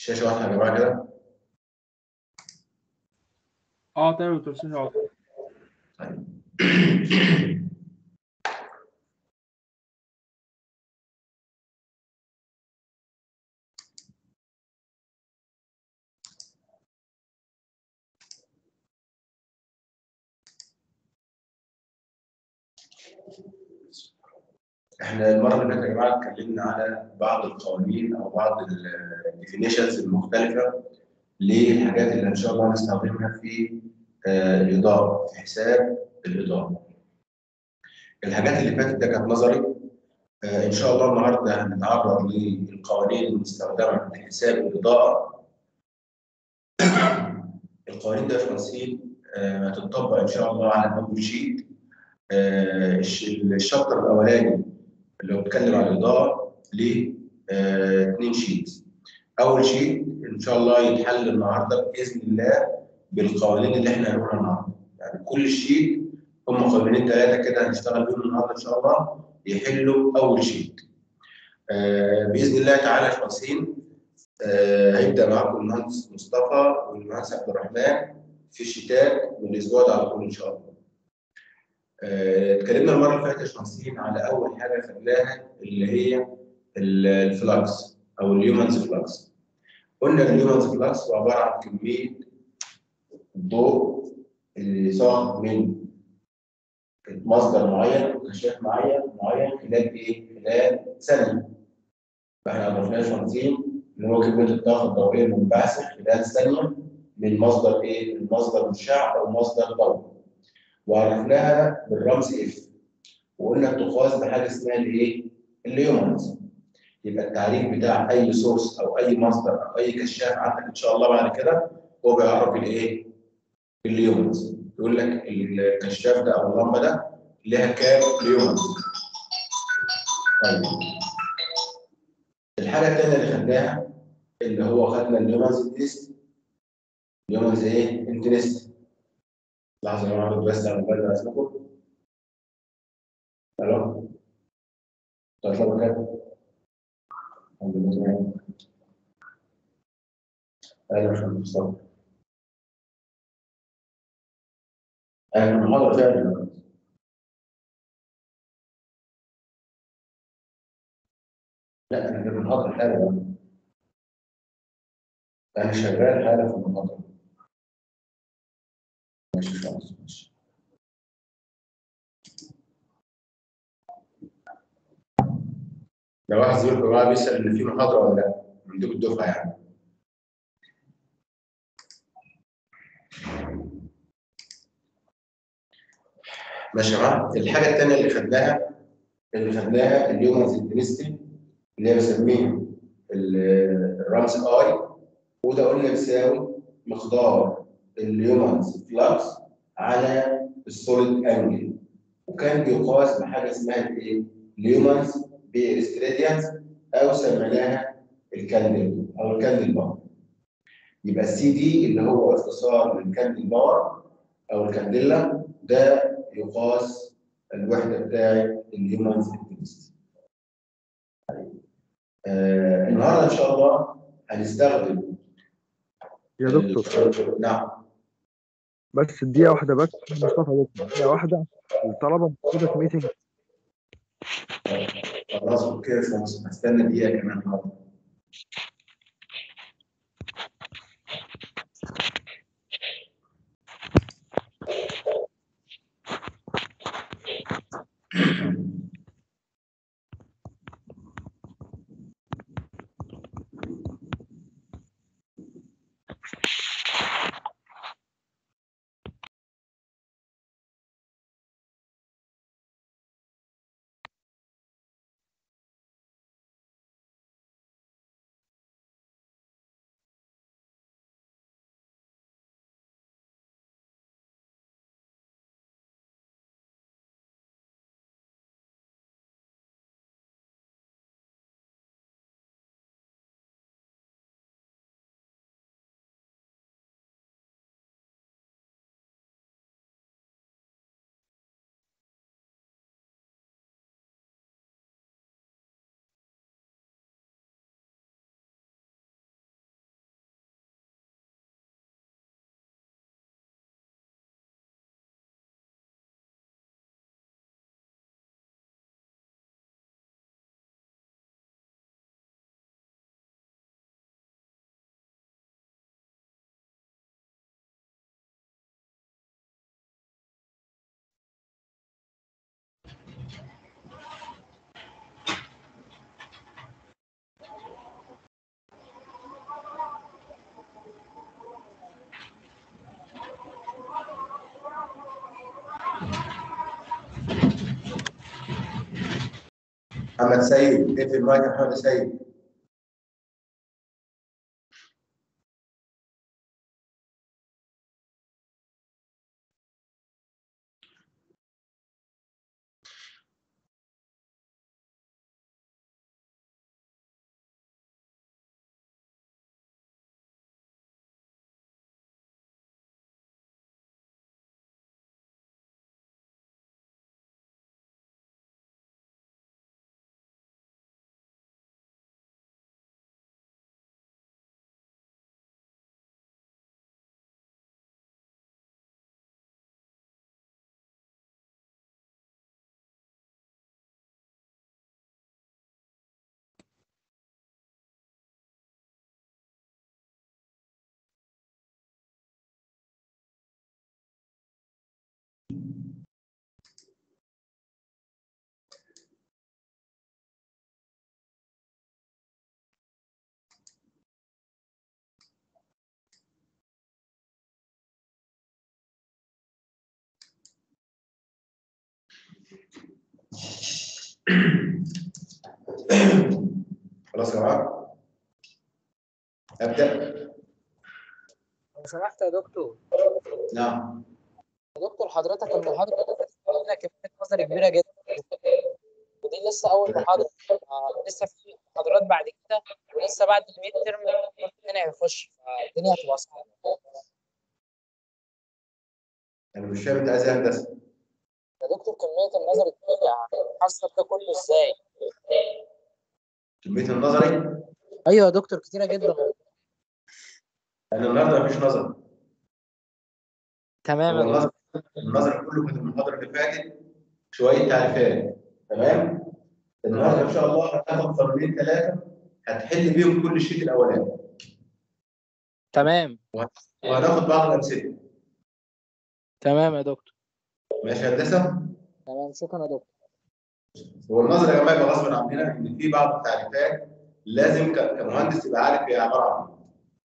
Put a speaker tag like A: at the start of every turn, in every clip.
A: الشاشه واضحه يا جماعه كده
B: اه تمام يا دكتور سامي واضح.
A: احنا المره اللي فاتت يا جماعه اتكلمنا على بعض القوانين او بعض الديفينيشنز المختلفه للحاجات اللي ان شاء الله هنستخدمها في آه، الاضاءه في حساب الاضاءه. الحاجات اللي فاتت ده كانت نظري آه، ان شاء الله النهارده هنتعرض للقوانين المستخدمه في حساب الاضاءه. القوانين ده يا باشمهندسين آه، هتطبق ان شاء الله على اول شيت آه، الش- الشابتر الاولاني اللي هو بيتكلم عن الاضاءه ل اثنين شيت. اول شيت ان شاء الله يتحل النهارده باذن الله بالقوانين اللي احنا هنقولها النهارده. يعني كل شيت هم قوانين ثلاثه كده هنشتغل بيهم النهارده ان شاء الله يحلوا اول شيت. آه، باذن الله تعالى يا باشمهندسين آه، هيبدا معاكم المهندس مصطفى والمهندس عبد الرحمن في الشتات من الاسبوع ده على طول ان شاء الله. آه، اتكلمنا المره اللي فاتت يا باشمهندسين على اول حاجه خدناها اللي هي ال- الفلكس او الهيومنز فلكس. قلنا الهيومنز فلكس هو عباره عن كميه الضوء اللي صاعد من مصدر معين كشاف معين معين خلال ايه؟ خلال ثانيه. فاحنا عرفناه يا باشمهندسين ان هو كميه الطاقه الضوئيه المنبعثه خلال ثانيه من مصدر ايه؟ من مصدر مشع او مصدر ضوء. وعرفناها بالرمز اف. وقلنا بتقاس بحاجه اسمها الايه؟ الهيومنز. يبقى التعريف بتاع اي سورس او اي مصدر او اي كشاف عندك ان شاء الله بعد كده هو بيعرف الايه؟ الهيومنز. يقول لك الكشاف ده او اللمبه ده لها كام ليومنز. طيب الحاجه الثانيه اللي خدناها اللي هو خدنا الهيومنز تيست الهيومنز ايه؟ انترست. لحظه يا جماعه بس على الموبايل اسمكم. الو طيب شو كده؟ الحمد لله تمام. اهلا وسهلا مصطفى. انا المحاضره فعلا لا انا في المحاضره حالا انا شغال حالا في المحاضره ماشي خلاص ماشي لو واحد زميلكم بقى بيسال ان في محاضره ولا لا عندكم الدفعه يعني ماشي يا جماعه الحاجه الثانيه اللي خدناها اللي خدناها اليومنز انترستي اللي هي بنسميها ال- الرمز اي وده قلنا بيساوي مقدار اليومنز فلكس على السوليد انجل وكان بيقاس بحاجه اسمها الايه؟ اليومنز بإرستراديانس او سميناها الكاندل او الكاندل بار يبقى السي دي اللي هو اختصار للكاندل بار او الكانديلا ده يقاس الوحده بتاعت الهيومنز انتنسيتي. آه النهارده ان شاء الله هنستخدم
C: يا دكتور
A: ال- نعم
C: بس دقيقة واحدة بس مصطفى دكتور دقيقة واحدة الطلبة موجودة في ميتنج
A: خلاص اوكي يا باشمهندس هستنى دقيقه كمان خلاص محمد سيد اقفل المايك يا محمد سيد خلاص يا جماعه ابدا
D: لو سمحت يا دكتور
A: نعم
D: يا دكتور حضرتك المحاضرة عندنا كمية نظري كبيرة جدا ودي لسه أول محاضرة آه، لسه في محاضرات بعد كده ولسه بعد الميد ترم الدنيا هيخش فالدنيا هتبقى صعبة
A: انا مش فاهم انت عايز ايه يا هندسه
D: يا دكتور كمية النظري كبيرة هنحصل ده كله إزاي؟
A: كميه النظري
D: أيوه يا دكتور كتيرة جدا
A: انا النهارده مفيش نظري
D: تمام
A: هو
D: يا دكتور
A: النظر النظر كله كان المحاضره اللي فاتت شويه تعريفات تمام النهارده ان شاء الله هتاخد قانونين ثلاثه هتحل بيهم كل الشيت الاولاني
D: تمام
A: وهناخد بعض الامثله
D: تمام يا دكتور
A: ماشي يا هندسه
D: تمام شكرا يا دكتور
A: هو النظر يا جماعه يبقى غصب عننا ان في بعض التعريفات لازم ك- كمهندس تبقى عارف هي عباره عن ايه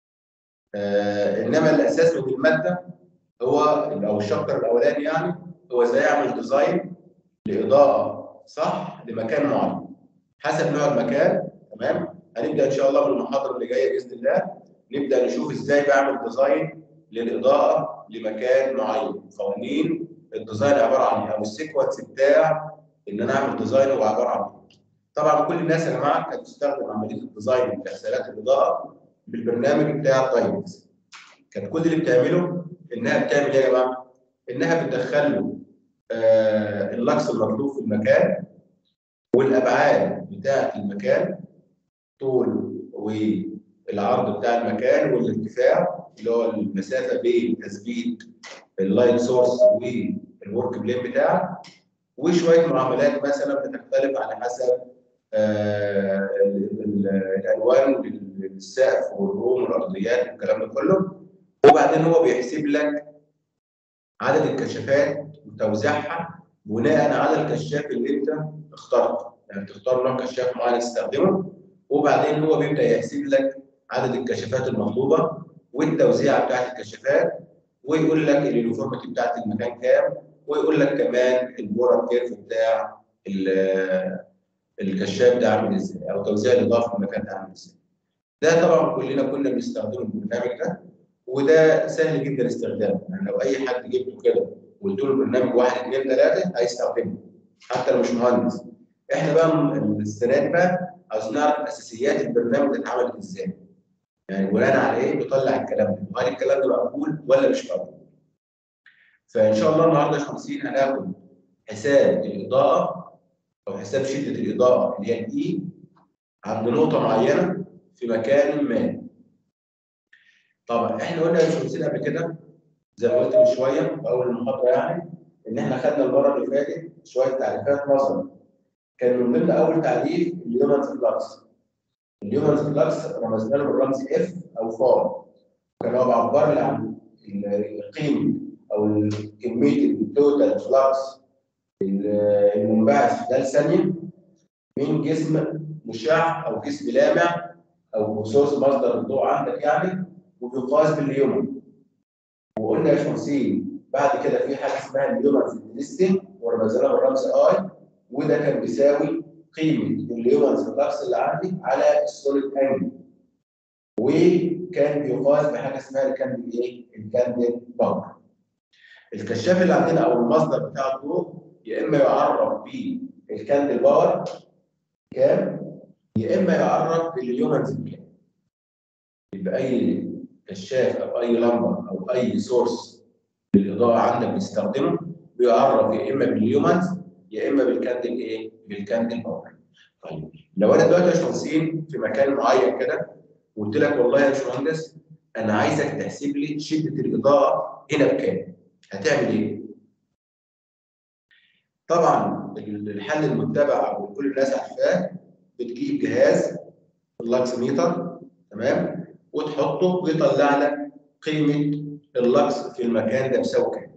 A: آه انما الاساس من الماده هو او الشابتر الاولاني يعني هو ازاي اعمل ديزاين لاضاءه صح لمكان معين حسب نوع المكان تمام هنبدا ان شاء الله من المحاضره اللي جايه باذن الله نبدا نشوف ازاي بعمل ديزاين للاضاءه لمكان معين قوانين الديزاين عباره عن ايه او السيكونس بتاع ان انا اعمل ديزاين هو عباره عن ايه طبعا كل الناس يا جماعه كانت بتستخدم عمليه الديزاين لغسالات الاضاءه بالبرنامج بتاع الداينكس كانت كل اللي بتعمله انها بتعمل ايه يا جماعه؟ انها بتدخل له آه اللكس المطلوب في المكان والابعاد بتاعه المكان طول والعرض بتاع المكان والارتفاع اللي هو المسافه بين تثبيت اللايت سورس والورك بلين بتاعك وشويه معاملات مثلا بتختلف على حسب آه ال- ال- الالوان للسقف والروم والارضيات والكلام ده كله وبعدين هو بيحسب لك عدد الكشافات وتوزيعها بناء على الكشاف اللي انت اخترته يعني تختار نوع كشاف معين تستخدمه وبعدين هو بيبدا يحسب لك عدد الكشافات المطلوبه والتوزيع بتاعت الكشافات ويقول لك اليونيفورميتي بتاعت المكان كام ويقول لك كمان البورا كيرف بتاع ال- الكشاف ده عامل ازاي او توزيع الاضافه في المكان ده عامل ازاي. ده طبعا كلنا كنا بنستخدمه البرنامج ده وده سهل جدا استخدامه يعني لو اي حد جبته كده وقلت له برنامج واحد اثنين ثلاثه هيستخدمه حتى لو مش مهندس. احنا بقى م- السنه دي بقى عاوزين نعرف اساسيات البرنامج ده اتعملت ازاي. يعني بناء على ايه بيطلع الكلام ده وهل الكلام ده مقبول ولا مش مقبول. فان شاء الله النهارده يا شمسين هناخد حساب الاضاءه او حساب شده الاضاءه اللي هي الاي عند نقطه معينه في مكان ما. طبعا احنا قلنا يا شمسين قبل كده زي ما قلت من شويه في اول المحاضره يعني ان احنا خدنا المره اللي فاتت شويه تعريفات نظري. كان من ضمن اول تعريف الهيومن فلكس. الهيومن فلكس رمزنا له بالرمز اف او فار. كان هو بيعبر لي عن القيمه او كميه التوتال فلكس المنبعث خلال ثانيه من جسم مشع او جسم لامع او سورس مصدر الضوء عندك يعني وبيقاس باليوم وقلنا يا شمسين بعد كده في حاجه اسمها اليوم سنتلستي ورمزنا بالرمز اي وده كان بيساوي قيمه اليومنز فلكس اللي عندي على السوليد انجل وكان بيقاس بحاجه اسمها الكاندل ايه؟ الكاندل باور. الكشاف اللي عندنا او المصدر بتاع الضوء يا اما يعرف بالكاندل باور كام يا اما يعرف بالليومنز بكام. يبقى اي كشاف او اي لمبه او اي سورس للاضاءه عندك بتستخدمه بيعرف يا اما بالليومنز يا اما بالكاندل ايه؟ بالكاندل باور. طيب لو انا دلوقتي يا باشمهندسين في مكان معين كده وقلت لك والله يا باشمهندس انا عايزك تحسب لي شده الاضاءه هنا بكام؟ هتعمل ايه؟ طبعا الحل المتبع او كل الناس عارفاه بتجيب جهاز اللاكس ميتر تمام وتحطه ويطلع لك قيمه اللكس في المكان ده بيساوي كام.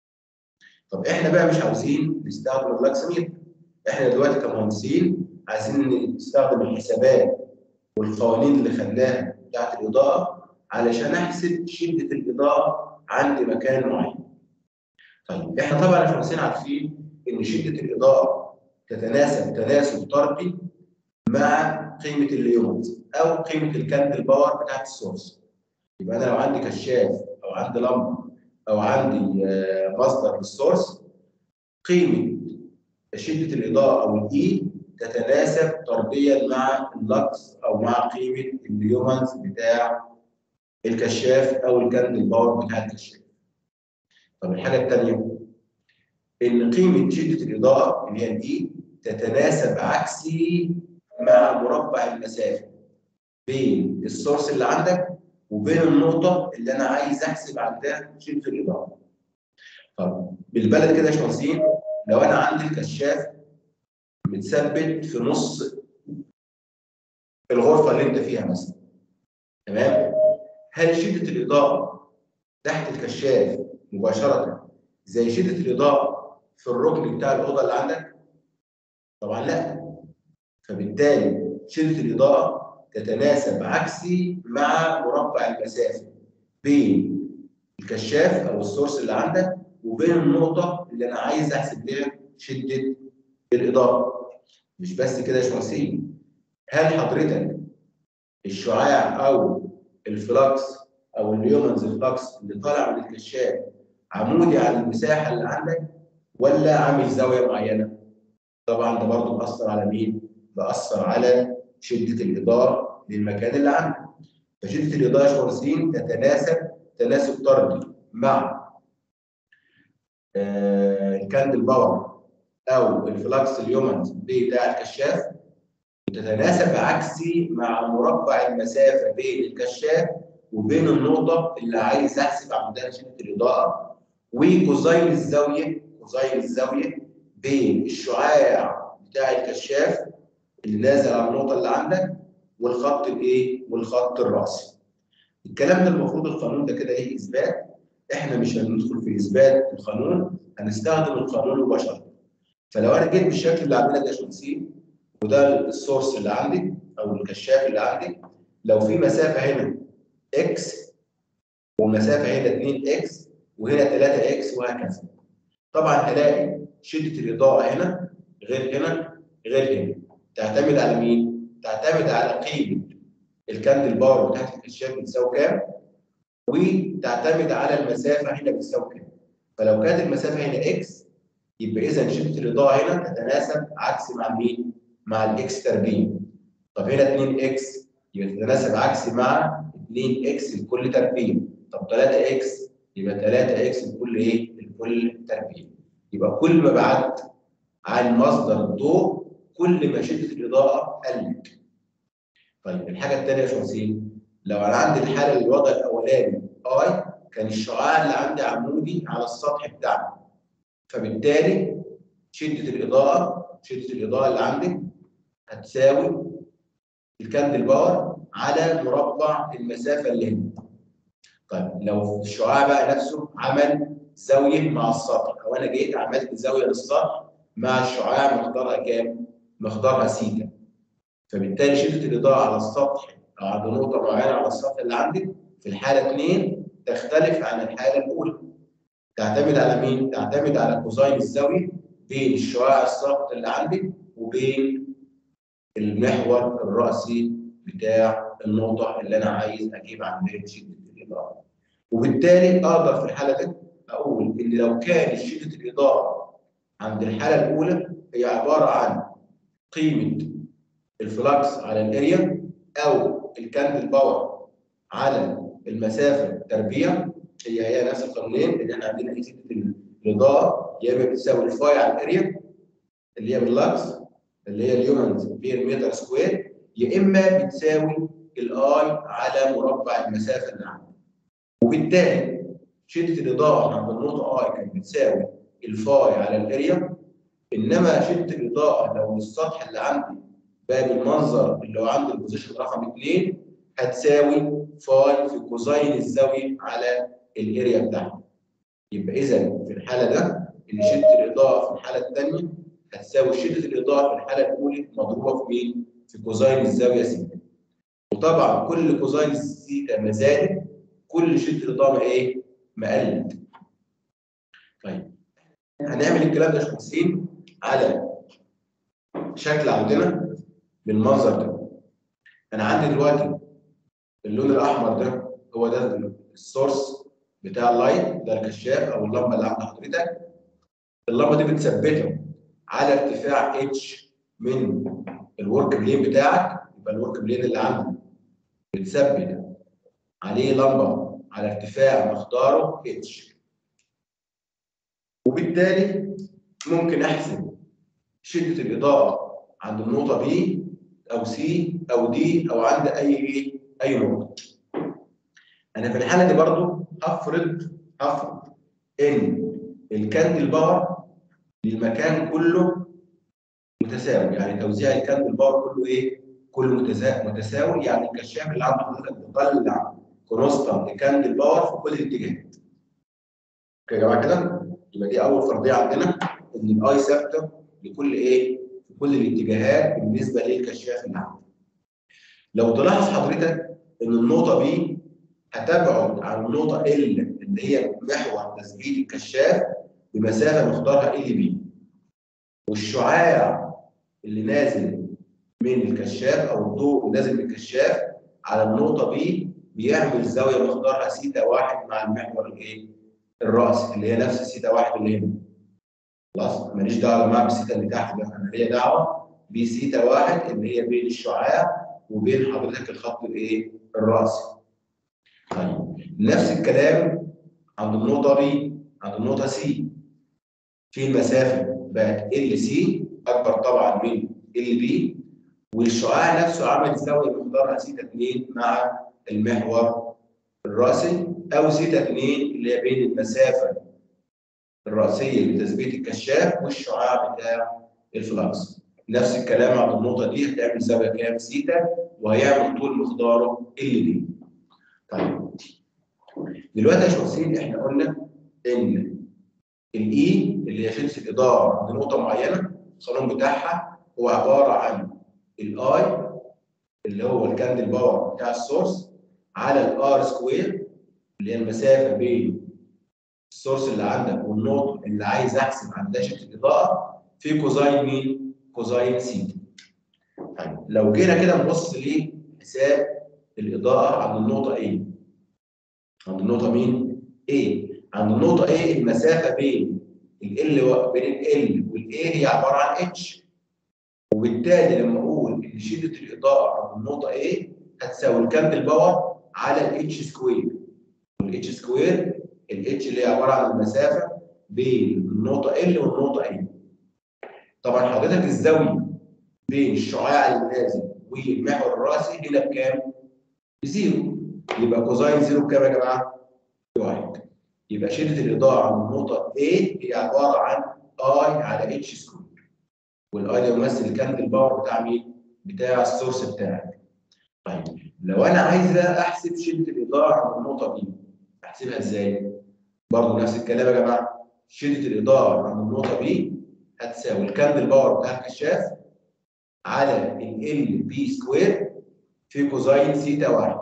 A: طب احنا بقى مش عاوزين نستخدم اللاكس ميتر احنا دلوقتي كمهندسين عايزين نستخدم الحسابات والقوانين اللي خدناها بتاعت الاضاءه علشان احسب شده الاضاءه عند مكان معين. طيب احنا طبعا يا باشمهندسين عارفين ان شده الاضاءه تتناسب تناسب طردي مع قيمه الليومنز او قيمه الكاندل باور بتاعت السورس. يبقى انا لو عندي كشاف او عندي لمبه او عندي آه، مصدر للسورس قيمه شده الاضاءه او الاي تتناسب طرديا مع اللكس او مع قيمه اليومنز بتاع الكشاف او الكاندل باور بتاع الكشاف. طب الحاجه الثانيه ان قيمه شده الاضاءه اللي هي دي تتناسب عكسي مع مربع المسافه بين السورس اللي عندك وبين النقطه اللي انا عايز احسب عندها شده الاضاءه. طب بالبلد كده يا باشمهندسين لو انا عندي الكشاف متثبت في نص الغرفه اللي انت فيها مثلا تمام هل شده الاضاءه تحت الكشاف مباشره زي شده الاضاءه في الركن بتاع الاوضه اللي عندك طبعا لا فبالتالي شده الاضاءه تتناسب عكسي مع مربع المسافه بين الكشاف او السورس اللي عندك وبين النقطه اللي انا عايز احسب بيها شده الاضاءه مش بس كده يا باشمهندسين هل حضرتك الشعاع او الفلكس او اليومنز فلكس اللي طالع من الكشاف عمودي على المساحه اللي عندك ولا عامل زاويه معينه؟ طبعا ده برضه بأثر على مين؟ بأثر على شده الاضاءه للمكان اللي عندك. فشده الاضاءه يا باشمهندسين تتناسب تناسب طردي مع آه الكاندل باور او الفلكس اليومنز بتاع الكشاف وتتناسب عكسي مع مربع المسافه بين الكشاف وبين النقطه اللي عايز احسب عندها شده الاضاءه وكوزين الزاويه كوزين الزاويه بين الشعاع بتاع الكشاف اللي نازل على النقطه اللي عندك والخط الايه؟ والخط الراسي. الكلام ده المفروض القانون ده كده ايه اثبات احنا مش هندخل في اثبات القانون هنستخدم القانون مباشره. فلو انا جيت بالشكل اللي عاملها ده شمسين وده السورس اللي عندي او الكشاف اللي عندي لو في مسافه هنا اكس ومسافه هنا 2 اكس وهنا 3 اكس وهكذا. طبعا هلاقي شده الاضاءه هنا غير هنا غير هنا. تعتمد على مين؟ تعتمد على قيمه الكاندل باور بتاعت الكشاف بتساوي كام؟ وتعتمد على المسافه هنا بتساوي كام؟ فلو كانت المسافه هنا اكس يبقى اذا شده الاضاءه هنا تتناسب عكسي مع مين؟ مع الاكس تربيع. طب هنا 2 اكس يبقى تتناسب عكسي مع 2 اكس لكل تربيع. طب 3 اكس يبقى 3 اكس لكل ايه؟ لكل تربيع. يبقى كل ما بعدت عن مصدر الضوء كل ما شده الاضاءه قلت. طيب الحاجه الثانيه يا شمسين لو انا عندي الحاله الوضع الاولاني اي كان الشعاع اللي عندي عمودي على السطح بتاعنا. فبالتالي شده الاضاءه شده الاضاءه اللي عندك هتساوي الكاندل باور على مربع المسافه اللي هنا. طيب لو الشعاع بقى نفسه عمل زاويه مع السطح او انا جيت عملت زاويه للسطح مع الشعاع مقدارها كام؟ مقدارها سيتا. فبالتالي شده الاضاءه على السطح او عند نقطه معينه على السطح اللي عندك في الحاله 2 تختلف عن الحاله الاولى. تعتمد على مين؟ تعتمد على كوزين الزاويه بين الشعاع الساقط اللي عندك وبين المحور الرأسي بتاع النقطة اللي أنا عايز أجيب عندها شدة الإضاءة. وبالتالي أقدر في الحالة دي أقول إن لو كانت شدة الإضاءة عند الحالة الأولى هي عبارة عن قيمة الفلكس على الاريا أو الكاندل باور على المسافة تربيع هي هي نفس القانونين اللي احنا عندنا ايه شدة الإضاءة يا إما بتساوي الفاي على الاريا اللي هي باللكس اللي هي اليونتس بير متر سكوير يا اما بتساوي الاي على مربع المسافه اللي عندي وبالتالي شده الاضاءه عند النقطه اي كانت بتساوي الفاي على الاريا انما شده الاضاءه لو السطح اللي عندي بقى بالمنظر اللي هو عند البوزيشن رقم 2 هتساوي فاي في كوزين الزاويه على الاريا بتاعتي يبقى اذا في الحاله ده ان شده الاضاءه في الحاله الثانيه هتساوي شده الاضاءه في الحاله الاولى مضروبه في مين؟ في كوزين الزاويه سيتا. وطبعا كل كوزين سيتا ما زادت كل شده الاضاءه ما ايه؟ ما قلت. طيب هنعمل الكلام ده يا شمسين على شكل عندنا بالمنظر ده. انا عندي دلوقتي اللون الاحمر ده هو ده السورس بتاع اللايت ده الكشاف او اللمبه اللي عند حضرتك. اللمبه دي بتثبتها على ارتفاع اتش من الورك بلين بتاعك يبقى الورك بلين اللي عندك بتثبت عليه لمبه على ارتفاع مقداره اتش وبالتالي ممكن احسب شده الاضاءه عند النقطه بي او سي او دي او عند اي اي نقطه انا في الحاله دي برضو هفرض هفرض ان الكاندل باور للمكان كله متساوي يعني توزيع الكاندل باور كله ايه؟ كله متساوي متساوي يعني الكشاف اللي عنده حضرتك بيطلع كونستانت كاندل باور في كل الاتجاهات. اوكي يا جماعه كده؟ يبقى دي اول فرضيه عندنا ان الاي ثابته لكل ايه؟ في كل الاتجاهات بالنسبه للكشاف اللي عندك. لو تلاحظ حضرتك ان النقطه بي هتبعد عن النقطه ال اللي هي محور تثبيت الكشاف بمسافه مقدارها ال بي والشعاع اللي نازل من الكشاف او الضوء اللي نازل من الكشاف على النقطه بي بيعمل زاويه مقدارها سيتا واحد مع المحور الايه؟ الرأسي اللي هي نفس السيتا واحد اللي هنا. خلاص ماليش دعوه يا جماعه بالسيتا اللي تحت ده انا ليا دعوه بسيتا واحد اللي هي بين الشعاع وبين حضرتك الخط الايه؟ الرأسي. طيب نفس الكلام عند النقطه بي عند النقطه سي في المسافه بقت ال سي اكبر طبعا من ال بي والشعاع نفسه عمل زاويه مقدارها سيتا 2 مع المحور الراسي او سيتا 2 اللي هي بين المسافه الراسيه لتثبيت الكشاف والشعاع بتاع الفلكس نفس الكلام على النقطه دي هتعمل زاويه كام سيتا وهيعمل طول مقداره ال دي طيب دلوقتي يا شمسين احنا قلنا ان الاي اللي هي شمس الاضاءه عند نقطه معينه القانون بتاعها هو عباره عن الاي اللي هو الكاندل باور بتاع السورس على الار سكوير اللي هي المسافه بين السورس اللي عندك والنقطه اللي عايز احسب عندها شده الاضاءه في كوزاين مين؟ كوزاين سيتا. طيب لو جينا كده نبص لحساب الاضاءه عند النقطه A عند النقطه مين؟ A عند النقطه A المسافه بين ال و... بين ال وال A هي عباره عن اتش وبالتالي لما اقول ان شده الاضاءه عند النقطه A هتساوي الكاندل باور على الاتش سكوير والاتش سكوير الاتش اللي هي عباره عن المسافه بين النقطه L والنقطه A طبعا حضرتك الزاويه بين الشعاع اللي نازل والمحور الراسي هنا بكام؟ بزيرو يبقى كوزاين زيرو بكام يا جماعه؟ بواحد يبقى شده الاضاءه عند النقطه A هي عباره عن I على اتش سكوير والاي ده يمثل الكاندل باور بتاع مين؟ بتاع السورس بتاعك. طيب لو انا عايز بقى احسب شده الاضاءه عند النقطه دي احسبها ازاي؟ برضه نفس الكلام يا جماعه شده الاضاءه عند النقطه دي هتساوي الكاندل باور بتاع الكشاف على ال بي سكوير في كوزاين سيتا واحد.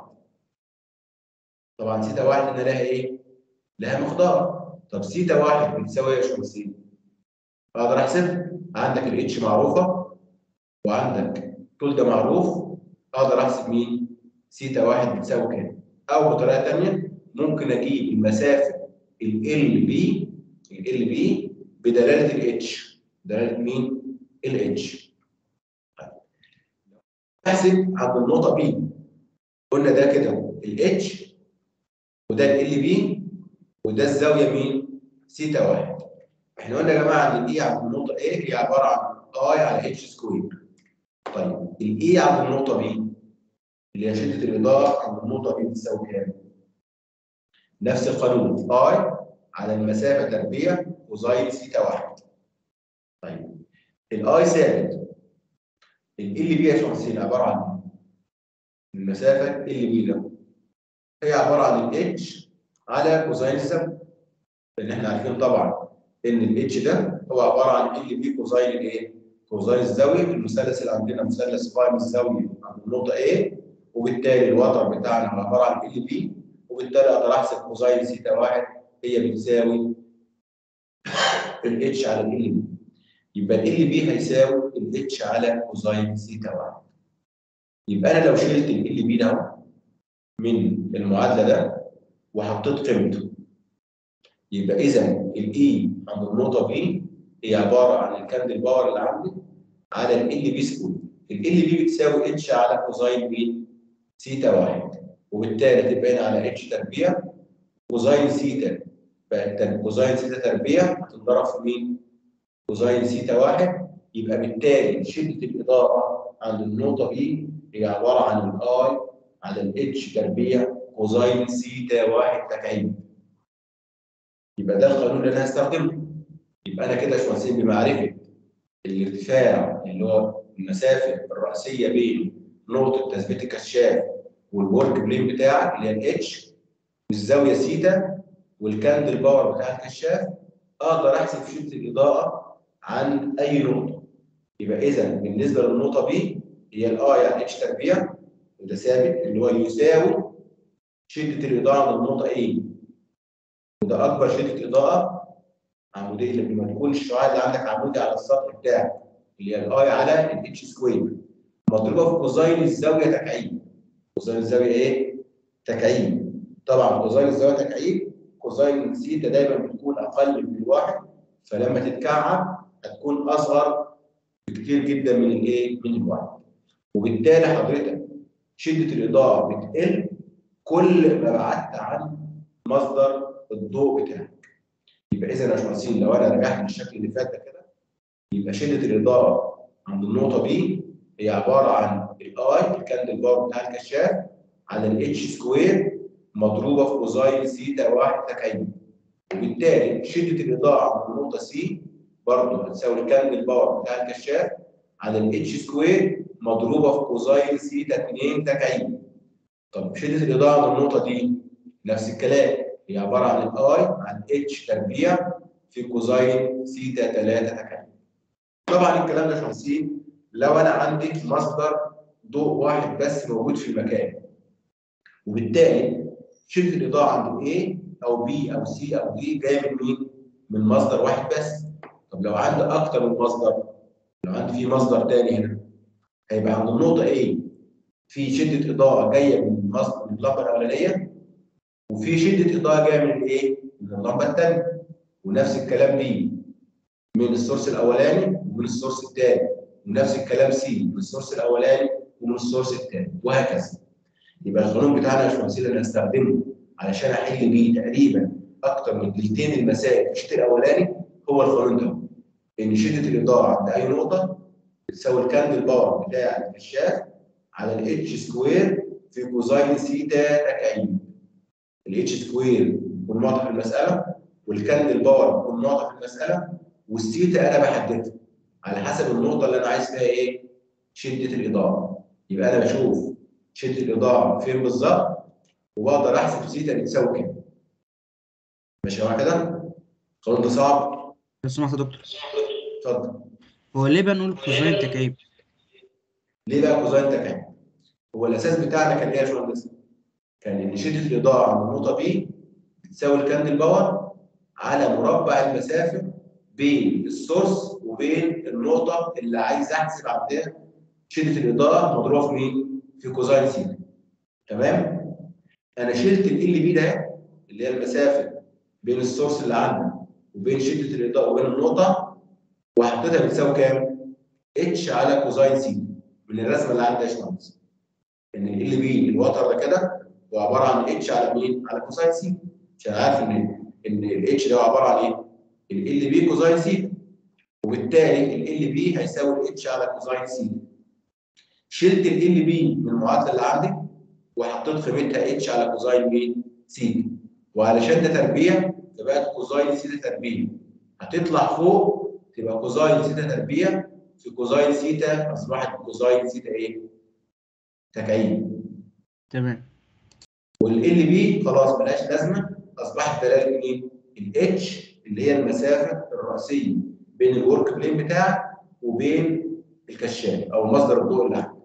A: طبعا سيتا واحد هنا لها ايه؟ لها مقدار. طب سيتا واحد بتساوي ايه يا شمسين؟ اقدر احسبها عندك الاتش معروفه وعندك الطول ده معروف اقدر احسب مين؟ سيتا واحد بتساوي كام؟ او بطريقه ثانيه ممكن اجيب المسافه ال بي ال بي بدلاله الاتش دلاله مين؟ الاتش احسب عند النقطه بي قلنا ده كده الاتش وده ال بي وده الزاويه مين؟ سيتا واحد احنا قلنا يا جماعه ان الاي عند النقطه A هي عباره عن اي على اتش سكوير طيب الاي عند النقطه بي اللي هي شده الاضاءه عند النقطه بي بتساوي كام؟ نفس القانون اي على المسافه تربيع كوزاين سيتا واحد طيب الاي ثابت ال بي يا شمسين عباره عن المسافه ال بي ده هي عباره عن الاتش على كوزاين الزاويه لان احنا عارفين طبعا ان الاتش ده هو عباره عن ال بي كوزاين الايه؟ كوزاين الزاويه المثلث اللي عندنا مثلث قائم الزاويه عند النقطه A وبالتالي الوتر بتاعنا عباره عن ال بي وبالتالي اقدر احسب كوزاين سيتا واحد هي بتساوي الاتش على ال بي يبقى ال بي هيساوي الاتش على كوزاين سيتا واحد يبقى انا لو شلت ال بي ده من المعادله ده وحطيت قيمته يبقى اذا الاي عند النقطه بي هي عباره عن الكاندل باور اللي عندي على ال بي سكوير ال بي بتساوي اتش على كوزاين بي سيتا واحد وبالتالي تبقى هنا على اتش تربيع كوزاين سيتا بقت كوزاين سيتا تربيع هتنضرب في مين؟ كوزاين سيتا واحد يبقى بالتالي شده الاضاءه عند النقطه بي هي عباره عن الاي على الاتش تربيع كوزاين سيتا واحد تكعيب يبقى ده القانون اللي انا هستخدمه يبقى انا كده شمسين بمعرفه الارتفاع اللي هو المسافه الرئيسيه بين نقطه تثبيت الكشاف والورك بلين بتاعك اللي هي الاتش والزاويه سيتا والكاندل باور بتاع الكشاف اقدر احسب شده الاضاءه عن اي نقطه يبقى اذا بالنسبه للنقطه بي هي الاي على اتش تربيع وده ثابت اللي هو يساوي شده الاضاءه عند النقطه A وده اكبر شده اضاءه عموديه لما تكون الشعاع اللي عندك عمودي على السطح بتاعك اللي هي الاي على الاتش سكوير مضروبه في كوزاين الزاويه تكعيب كوزاين الزاويه ايه؟ تكعيب طبعا كوزاين الزاويه تكعيب كوزاين سيتا دايما بتكون اقل من الواحد فلما تتكعب هتكون اصغر بكتير جدا من الايه؟ من الواحد وبالتالي حضرتك شده الاضاءه بتقل كل ما بعدت عن مصدر الضوء بتاعك يبقى اذا يا باشمهندسين لو انا رجعت للشكل اللي فات ده كده يبقى شده الاضاءه عند النقطه بي هي عباره عن الاي الكاندل باور بتاع الكشاف على الاتش سكوير مضروبه في كوزاين سيتا واحد تكعيب وبالتالي شده الاضاءه عند النقطه سي برضه هتساوي الكاندل باور بتاع الكشاف على الاتش سكوير مضروبه في كوزاين سيتا 2 تكعيب طب شده الاضاءه عند النقطه دي نفس الكلام هي عباره عن الاي عن اتش تربيع في كوزاين سيتا 3 تكعيب. طبعا الكلام ده 50 لو انا عندي مصدر ضوء واحد بس موجود في المكان. وبالتالي شده الاضاءه عند A او B او C او D جايه من مين؟ من مصدر واحد بس. طب لو عندي اكتر من مصدر لو عندي في مصدر تاني هنا هيبقى عند النقطه A في شده اضاءه جايه من مصدر من اللمبه الاولانيه وفي شده اضاءه جايه من الايه؟ من اللمبه الثانيه ونفس الكلام بي من السورس الاولاني ومن السورس الثاني ونفس الكلام سي من السورس الاولاني ومن السورس الثاني وهكذا يبقى القانون بتاعنا يا باشمهندس اللي هنستخدمه علشان احل بيه تقريبا اكتر من ثلثين المسائل في الشيت الاولاني هو القانون ده ان شده الاضاءه عند اي نقطه بتساوي الكاندل باور بتاع الكشاف على الاتش سكوير في كوزاين سيتا تكعيب الاتش سكوير بيكون معطى في المساله والكاندل باور بيكون معطى في المساله والسيتا انا بحددها على حسب النقطه اللي انا عايز فيها ايه؟ شده الاضاءه يبقى انا بشوف شده الاضاءه فين بالظبط وبقدر احسب سيتا بتساوي كام ماشي يا كده؟ القانون ده صعب
E: لو سمحت يا دكتور
A: اتفضل
E: هو ليه بنقول كوزين تكعيب؟
A: ليه بقى كوزاين تكعيب؟ هو الاساس بتاعنا كان ايه يا باشمهندس؟ كان ان شده الاضاءه عند النقطه بي بتساوي الكاندل باور على مربع المسافه بين السورس وبين النقطه اللي عايز احسب عندها شده الاضاءه مضروبه في مين؟ في كوزاين سيتا تمام؟ انا شلت ال بي ده اللي هي المسافه بين السورس اللي عندي وبين شده الاضاءه وبين النقطه وحطيتها بتساوي كام؟ اتش على كوزاين سيتا من الرسمه اللي عندي يا باشمهندس ان ال بي الوتر ده كده هو عباره عن اتش على مين؟ على كوزاين سيتا عشان عارف ان ان الاتش ده هو عباره عن ايه؟ ال بي كوزاين سيتا وبالتالي ال بي هيساوي الاتش على كوزاين سيتا شلت ال بي من المعادله اللي عندي وحطيت قيمتها اتش على كوزاين مين؟ سيتا وعلشان ده تربيع فبقت كوزاين سيتا تربيع هتطلع فوق تبقى كوزاين سيتا تربيع في كوزاين سيتا اصبحت كوزاين سيتا ايه؟ تكعيب
E: تمام
A: والال بي خلاص ملهاش لازمه اصبحت دلاله مين؟ الاتش اللي هي المسافه الرئيسيه بين الورك بلين بتاعك وبين الكشاف او مصدر الضوء اللي عندك.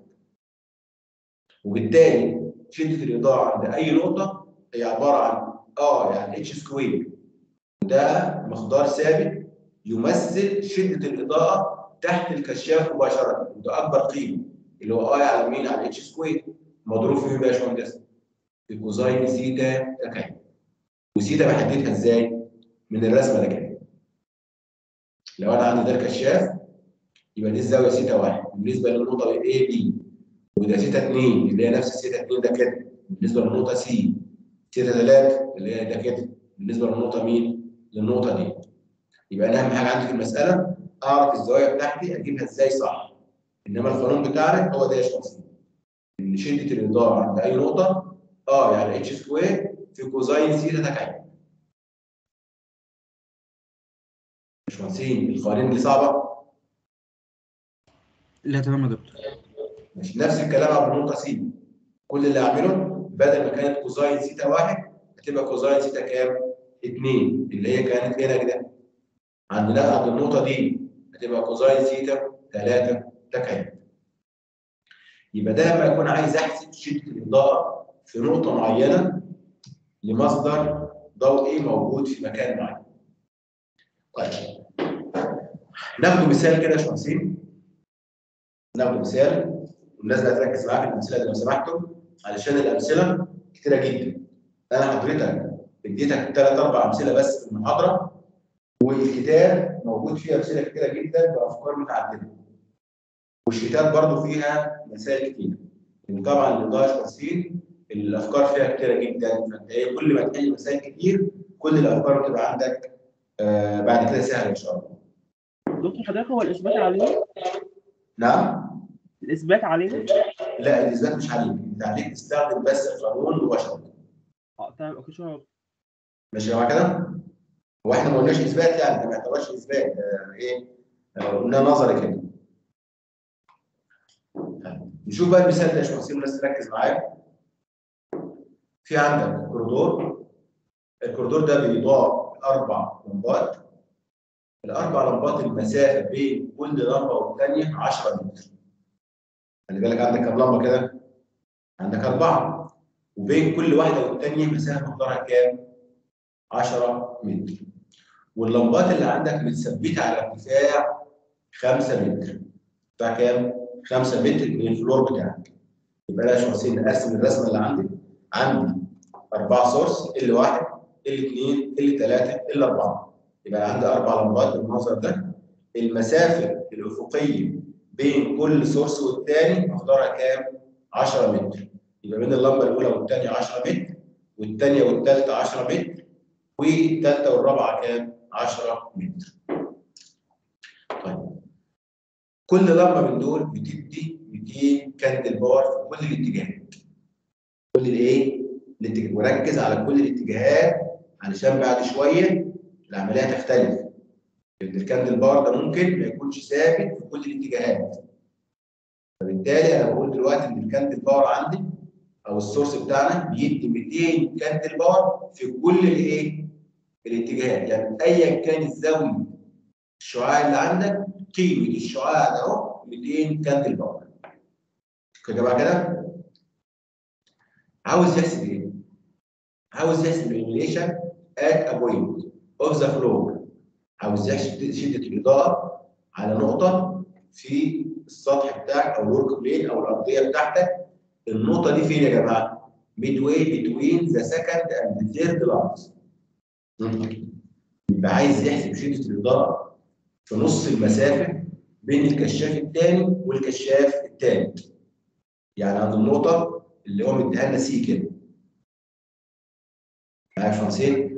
A: وبالتالي شده الاضاءه عند اي نقطه هي عباره عن اه يعني اتش سكوير وده مقدار ثابت يمثل شده الاضاءه تحت الكشاف مباشره وده اكبر قيمه اللي هو اي على مين على اتش سكوير مضروب في ايه يا باشمهندس؟ في كوزاين سيتا تكعيب وسيتا بحددها ازاي؟ من الرسمه اللي كده لو انا عندي ده الكشاف يبقى دي الزاويه سيتا واحد بالنسبه للنقطه A B وده سيتا 2 اللي هي نفس سيتا 2 ده كده بالنسبه للنقطه سي سيتا 3 اللي هي ده كده بالنسبه للنقطه مين؟ للنقطه دي يبقى انا اهم حاجه عندي في المساله اعرف الزوايا بتاعتي اجيبها ازاي صح انما القانون بتاعنا هو ده يا شخصي ان شده الاضاءه عند اي نقطه اه يعني اتش سكوير في كوزاين سيتا تكعيب باشمهندسين القوانين دي صعبه
E: لا تمام يا دكتور
A: مش نفس الكلام على النقطه سي كل اللي اعمله بدل ما كانت كوزاين سيتا واحد هتبقى كوزاين سيتا كام؟ 2 اللي هي كانت هنا كده عندنا عند النقطه دي هتبقى كوزاين سيتا 3 تكعيب يبقى ده لما اكون عايز احسب شده الاضاءه في نقطه معينه لمصدر ضوئي موجود في مكان معين. طيب ناخد مثال كده يا باشمهندسين ناخد مثال والناس بقى تركز معايا في الامثله دي لو سمحتوا علشان الامثله كتيره جدا انا حضرتك اديتك ثلاث اربع امثله بس في المحاضره والكتاب موجود فيه امثله كتيره جدا بافكار متعدده والشتات برضو فيها مسائل كتير لان طبعا الاضاءه الشمسيه الافكار فيها كتيره جدا فانت إيه، كل ما تحل مسائل كتير كل الافكار بتبقى عندك آه بعد كده سهله ان شاء الله
B: دكتور حضرتك هو الاثبات عليه
A: نعم
B: الاثبات عليه
A: لا الاثبات مش عليك انت عليك تستخدم بس القانون مباشره
B: اه تمام اوكي شكرا
A: ماشي يا جماعه كده هو احنا ما قلناش اثبات يعني ده ما يعتبرش اثبات آه ايه آه، قلنا نظري كده نشوف بقى المثال ده يا باشمهندسين الناس تركز معايا في عندك كوريدور الكوريدور ده بيضاء اربع لمبات الاربع لمبات المسافه بين كل لمبه والثانيه 10 متر خلي بالك عندك كام لمبه كده عندك اربعه وبين كل واحده والثانيه مسافه مقدارها كام 10 متر واللمبات اللي عندك متثبته على ارتفاع 5 متر ارتفاع كام 5 متر من الفلور بتاعك يبقى انا شخصيا نقسم الرسمه اللي عندي عندي اربعه سورس ال واحد ال اثنين ال ثلاثه ال اربعه يبقى عندي اربع لمبات بالمنظر ده المسافه الافقيه بين كل سورس والثاني مقدارها كام؟ 10 متر يبقى بين اللمبه الاولى والثانيه 10 متر والثانيه والثالثه 10 متر والثالثه والرابعه كام؟ 10 متر. طيب كل لمبه من دول بتدي 200 كاندل باور في كل الاتجاهات. كل الايه؟ الاتجاه وركز على كل الاتجاهات علشان بعد شويه العمليه تختلف. لان الكاندل باور ده ممكن ما يكونش ثابت في كل الاتجاهات. فبالتالي انا بقول دلوقتي ان الكاندل باور عندي او السورس بتاعنا بيدي 200 كاندل باور في كل الايه؟ الاتجاهات يعني ايا كان الزاويه الشعاع اللي عندك قيمه الشعاع ده اهو 200 كاندل باور. يا جماعه كده عاوز يحسب ايه؟ عاوز يحسب الريليشن ات ا بوينت اوف ذا فلور عاوز يحسب شده الاضاءه على نقطه في السطح بتاعك او الورك بلين او الارضيه بتاعتك النقطه دي فين يا جماعه؟ midway between the second and the third lines. يبقى عايز يحسب شده الاضاءه في نص المسافه بين الكشاف الثاني والكشاف الثالث. يعني عند النقطه اللي هو مديها لنا سي كده. معايا يا فرنسي؟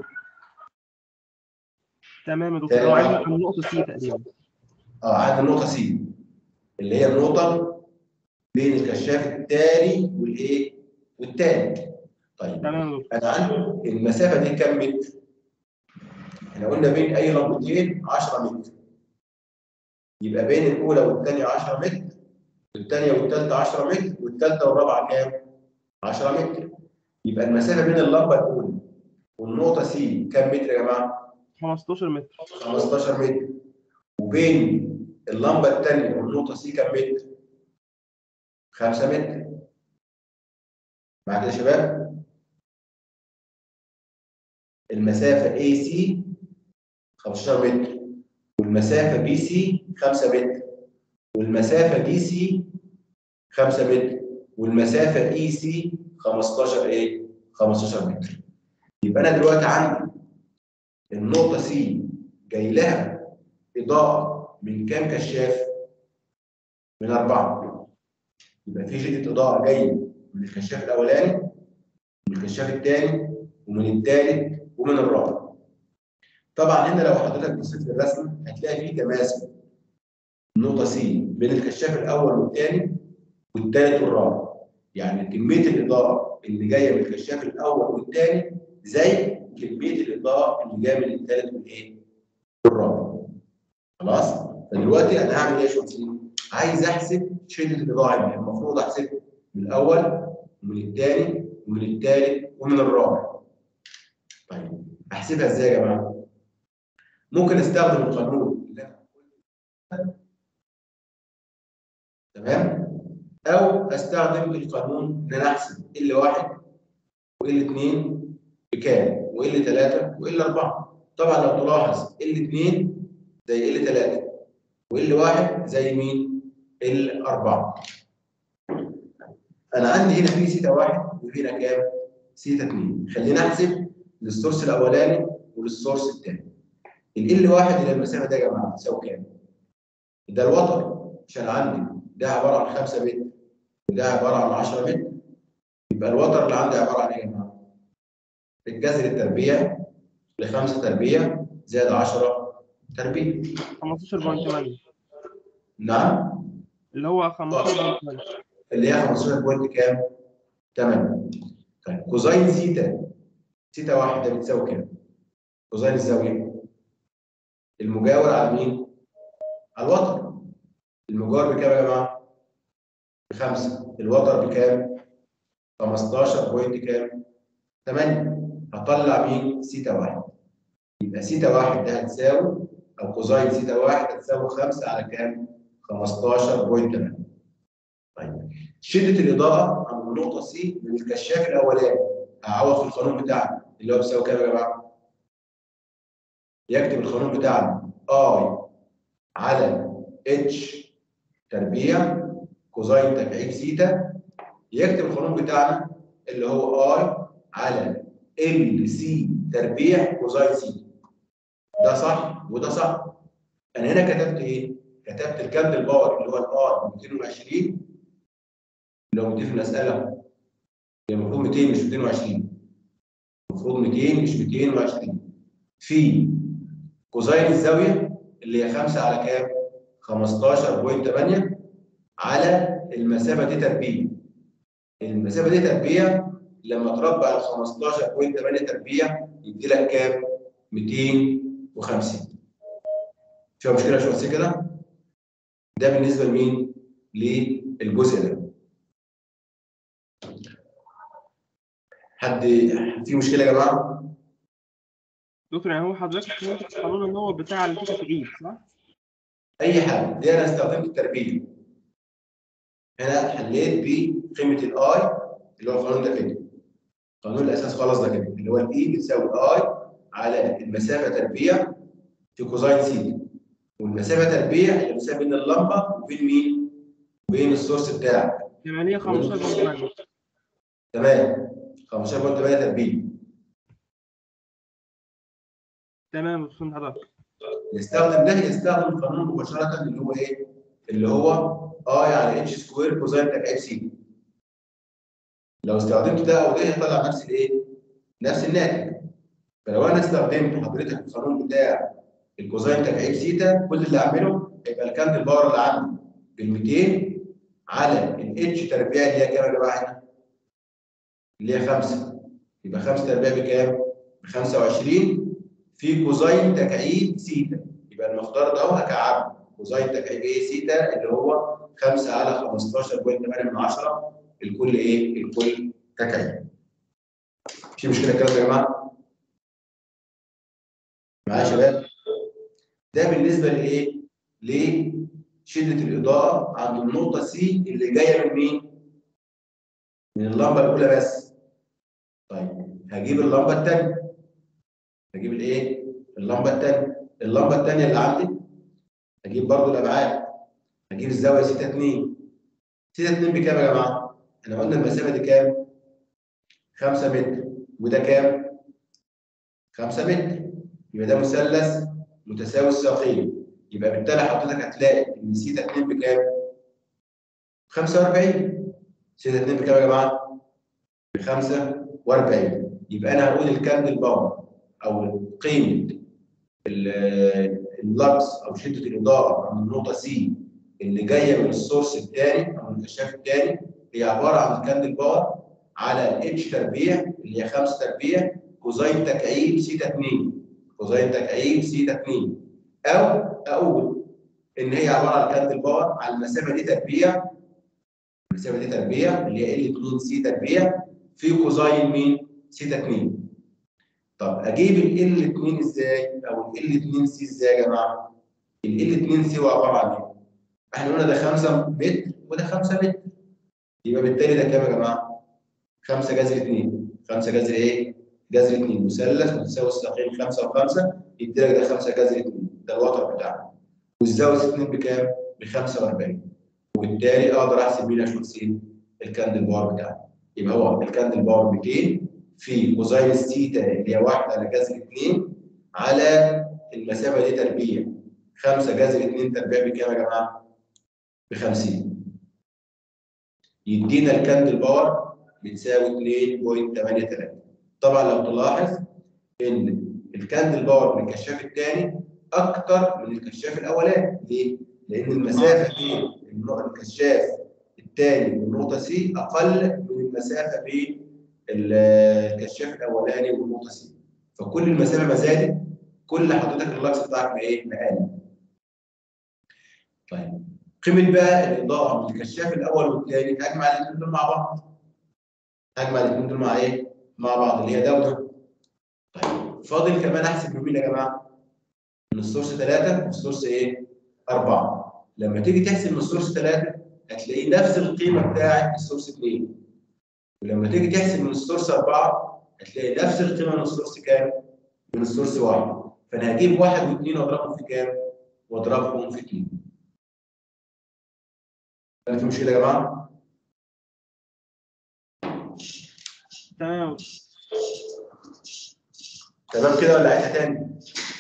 B: تمام يا دكتور
A: تمام.
B: هو عايز عن نقطة سي تقريبا
A: اه عند النقطه سي اللي هي النقطه بين الكشاف الثاني والايه؟ والثالث. طيب
B: تمام يا دكتور
A: انا عندي المسافه دي كام متر؟ احنا قلنا بين اي لمبتين 10 متر. يبقى بين الاولى والثانيه 10 متر والثانيه والثالثه 10 متر والثالثه والرابعه كام؟ 10 متر. يبقى المسافه بين اللمبه الاولى والنقطه سي كام متر يا جماعه؟
B: 15 متر
A: 15 متر. وبين اللمبه الثانيه والنقطه سي كام متر؟ 5 متر. معايا كده يا شباب؟ المسافة AC 15 متر والمسافة BC 5 متر والمسافة DC 5 متر والمسافة EC 15 ايه؟ 15 متر. يبقى أنا دلوقتي عندي النقطة C جاي لها إضاءة من كام كشاف؟ من أربعة. يبقى في شدة إضاءة جاية من الكشاف الأولاني ومن الكشاف الثاني ومن الثالث ومن الرابع. طبعا هنا لو حضرتك بصيت في الرسم هتلاقي فيه تماثل النقطة سي بين الكشاف الأول والثاني والثالث والرابع. يعني كمية الإضاءة اللي جاية من الكشاف الأول والثاني زي كمية الإضاءة اللي جاية من الثالث والإيه؟ والرابع. خلاص؟ فدلوقتي أنا هعمل إيه يا شمسين؟ عايز أحسب شدة الإضاءة عندي، المفروض أحسب من الأول ومن الثاني ومن الثالث ومن الرابع. طيب احسبها ازاي يا جماعه؟ ممكن استخدم القانون اللي انا تمام؟ او استخدم القانون ان انا احسب ال واحد وال 2 بكام؟ وال 3 وال 4 طبعا لو تلاحظ ال 2 زي ال 3 وال 1 زي مين؟ ال 4 انا عندي هنا في سيتا 1 وهنا كام؟ سيتا 2 خلينا احسب للسورس الاولاني وللسورس الثاني. ال واحد الى المسافه دي يا جماعه بتساوي كام؟ ده الوتر عشان عندي ده عباره عن 5 متر وده عباره عن 10 متر يبقى الوتر اللي عندي عباره عن ايه يا جماعه؟ الجذر التربيع لخمسه تربيع زائد 10 تربيع
B: 15.8
A: نعم
B: اللي هو 15.8
A: اللي هي 15 بوينت كام؟ 8 طيب كوزين سيتا سيتا واحد ده بتساوي كام؟ كوزين الزاويه المجاور على مين؟ على الوتر المجاور بكام يا جماعه؟ بخمسه الوتر بكام؟ 15 بوينت كام؟ 8 هطلع مين؟ سيتا واحد يبقى سيتا واحد ده هتساوي او كوزين سيتا واحد هتساوي 5 على كام؟ 15.8 طيب شدة الإضاءة عند النقطة سي من الكشاف الأولاني هعوض في القانون بتاعنا اللي هو بيساوي كام يا جماعة؟ يكتب القانون بتاعنا اي على اتش تربيع كوزين تكعيب سيتا يكتب القانون بتاعنا اللي هو اي على ال سي تربيع كوزين سيتا ده صح وده صح انا هنا كتبت ايه؟ كتبت الكابل الباور اللي هو الار 220 لو 200 في المساله هي المفروض 200 مش 220 المفروض 200 مش 220 في كوزين الزاويه اللي هي 5 على كام؟ 15.8 على المسافه دي تربيع المسافه دي تربيع لما تربع على 15.8 تربيع يدي لك كام؟ 250 فيها مشكله شو بس كده؟ ده بالنسبه لمين؟ للجزء ده. حد في مشكله يا جماعه؟
B: دكتور يعني هو حضرتك فهمت القانون ان هو بتاع الفكره تعيد صح؟
A: اي حاجه دي انا استخدمت التربيع. هنا حليت بقيمه الاي اللي هو القانون ده كده. قانون الاساس خلاص ده كده اللي هو الاي بتساوي اي على المسافه تربيع في كوزين سيتا. والمسافه تربيع اللي بتساوي بين اللمبه وبين مين؟ وبين السورس بتاعك
B: يعني هي 15
A: تمام 15.8 تربيع
B: تمام يا استاذ حضرتك
A: يستخدم ده يستخدم القانون مباشره اللي هو ايه؟ اللي هو اي على اتش سكوير كوزين تكعيب سي لو استخدمت ده او ده هيطلع نفس الايه؟ نفس الناتج فلو انا استخدمت حضرتك القانون بتاع الكوزين تكعيب سيتا كل اللي اعمله هيبقى الكاندل باور اللي عندي بال 200 على الاتش تربيع اللي هي كام يا جماعه هنا؟ اللي هي 5 يبقى 5 تربيع بكام؟ ب 25 في كوزين تكعيب سيتا يبقى المقدار ده هو هكعبه كوزين تكعيب ايه سيتا اللي هو 5 على 15.8 من 10 الكل ايه؟ الكل تكعيب. في مشكله كده يا جماعه؟ معايا يا شباب؟ ده بالنسبه لايه؟ لشده الاضاءه عند النقطه سي اللي جايه من مين؟ من اللمبه الاولى بس. طيب هجيب اللمبه الثانيه. هجيب الايه؟ اللمبه الثانيه. اللمبه الثانيه اللي عندي هجيب برضو الابعاد. هجيب الزاويه سيتا 2. سيتا 2 بكام يا جماعه؟ احنا قلنا المسافه دي كام؟ 5 متر وده كام؟ 5 متر يبقى ده مثلث متساوي الساقين يبقى بالتالي حضرتك هتلاقي ان سيتا 2 بكام؟ 45 سيتا 2 بكام يا جماعه؟ ب 45 يبقى انا هقول الكاندل باور او قيمه اللكس او شده الاضاءه من النقطه سي اللي جايه من السورس الثاني او من الكشاف الثاني هي عباره عن الكاندل باور على اتش تربيع اللي هي 5 تربيع كوزين تكعيب سيتا 2 كوزين تكعيب سيتا 2 او اقول ان هي عباره عن الكاندل باور على المسافه دي تربيع المسافه دي تربيع اللي هي ال 2 سي تربيع في كوزين مين؟ سيتا 2 طب اجيب ال 2 ازاي؟ او ال 2 سي ازاي يا جماعه؟ ال 2 سي هو عباره عن ايه؟ احنا قلنا ده 5 متر وده 5 متر يبقى بالتالي ده كام يا جماعه؟ 5 جذر 2 5 جذر ايه؟ جذر 2 مثلث متساوي الساقين 5 و5 يديلك ده 5 جذر 2 ده الوتر بتاعنا والزاويه 2 بكام؟ ب 45 وبالتالي اقدر احسب مين يا شمسين؟ الكاندل باور بتاعنا يبقى هو الكاندل باور 200 في كوزين الثيتا اللي هي 1 على جذر 2 على المسافه دي تربيع 5 جذر 2 تربيع بكام يا جماعه؟ ب 50 يدينا الكاندل باور بتساوي 2.83 طبعا لو تلاحظ ان الكاندل باور من الكشاف الثاني اكتر من الكشاف الاولاني ليه؟ لان المسافه بين الكشاف الثاني والنقطه سي اقل من المسافه بين الكشاف الاولاني والنقطه سي فكل المسافه ما زادت كل حضرتك اللكس بتاعك بايه؟ بقل طيب قيمه بقى الاضاءه من الكشاف الاول والثاني اجمع الاثنين دول مع بعض اجمع الاثنين دول مع ايه؟ مع بعض اللي هي ده وده طيب فاضل كمان احسب من مين يا جماعه؟ من السورس 3 والسورس ايه؟ 4 لما تيجي تحسب من السورس 3 هتلاقيه نفس القيمه بتاعت السورس 2 ولما تيجي تحسب من السورس 4 هتلاقي نفس القيمه من السورس كام؟ من السورس 1 فانا هجيب 1 و2 واضربهم في كام؟ واضربهم في 2 هل في مشكله يا جماعه؟
B: تمام
A: تمام كده ولا عايزها تاني؟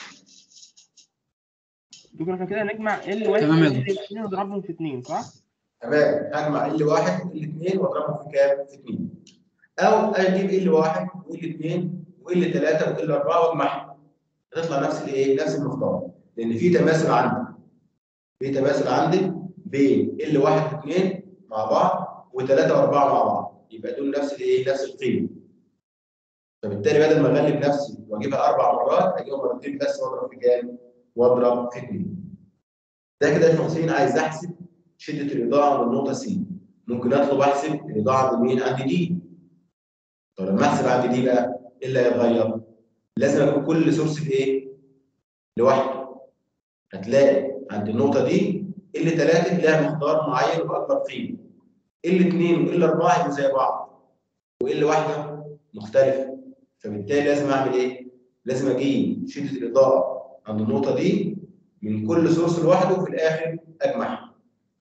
B: دكتور احنا كده هنجمع ال واحد
E: تمام يا
B: وال اتنين ونضربهم في اتنين صح؟
A: تمام هجمع ال 1 وال 2 واضربهم في كام؟ في 2 او اجيب ال 1 وال 2 وال 3 وال 4 واجمعهم هتطلع نفس الايه؟ نفس المقدار لان في تماثل عندي في تماثل عندي بين ال 1 و 2 مع بعض و3 و4 مع بعض يبقى دول نفس الايه؟ نفس القيمه فبالتالي بدل ما اغلب نفسي واجيبها اربع مرات اجيبها مرتين بس واضرب في كام؟ واضرب في 2 ده كده يا شخصين عايز احسب شده الاضاءه عند النقطه سي ممكن اطلب احسب الاضاءه عند مين؟ عند دي طب لما احسب عند دي بقى ايه اللي هيتغير؟ لازم اكون كل سورس في ايه؟ لوحده هتلاقي عند النقطه دي ال 3 لها مقدار معين واكبر قيمه ال 2 وال 4 يبقوا زي بعض وال واحده مختلفه فبالتالي لازم اعمل ايه؟ لازم اجيب شده الاضاءه عند النقطه دي من كل سورس لوحده وفي الاخر اجمعها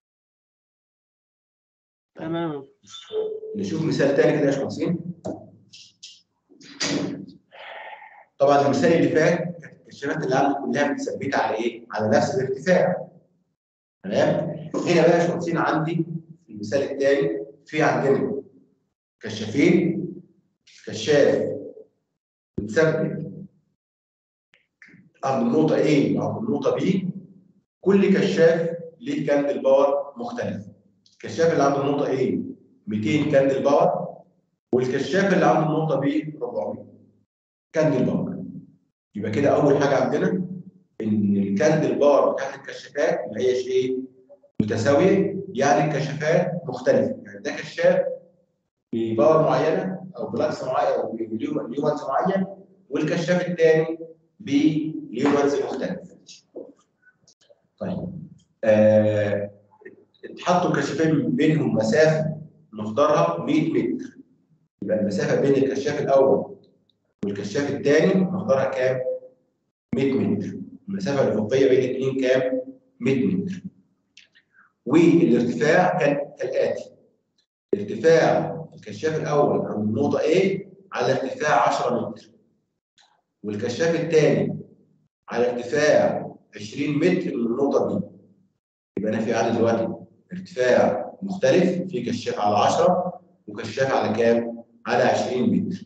B: تمام
A: نشوف مثال تاني كده يا باشمهندسين طبعا المثال اللي فات كانت الكشافات اللي عندي كلها متثبته على ايه؟ على نفس الارتفاع تمام؟ هنا بقى يا باشمهندسين عندي في المثال الثاني في عندنا كشافين كشاف متثبت عند النقطة A وعند النقطة B كل كشاف ليه كاندل باور مختلف. الكشاف اللي عند النقطة A 200 كاندل باور والكشاف اللي عند النقطة B 400 كاندل باور. يبقى كده أول حاجة عندنا إن الكاندل باور بتاعت الكشافات ما هيش إيه؟ متساوية يعني الكشافات مختلفة، يعني ده كشاف بباور معينة أو بلكس معين أو بليونز معين والكشاف الثاني بليونز مختلف. طيب آه، اتحطوا كشافين بينهم مسافه مقدارها 100 متر يبقى المسافه بين الكشاف الاول والكشاف الثاني مقدارها كام؟ 100 متر المسافه الافقيه بين الاثنين كام؟ 100 متر والارتفاع كان كالاتي ارتفاع الكشاف الاول عند النقطه A على ارتفاع 10 متر والكشاف الثاني على ارتفاع 20 متر من النقطه دي يبقى انا في عندي دلوقتي ارتفاع مختلف في كشاف على 10 وكشاف على كام؟ على 20 متر.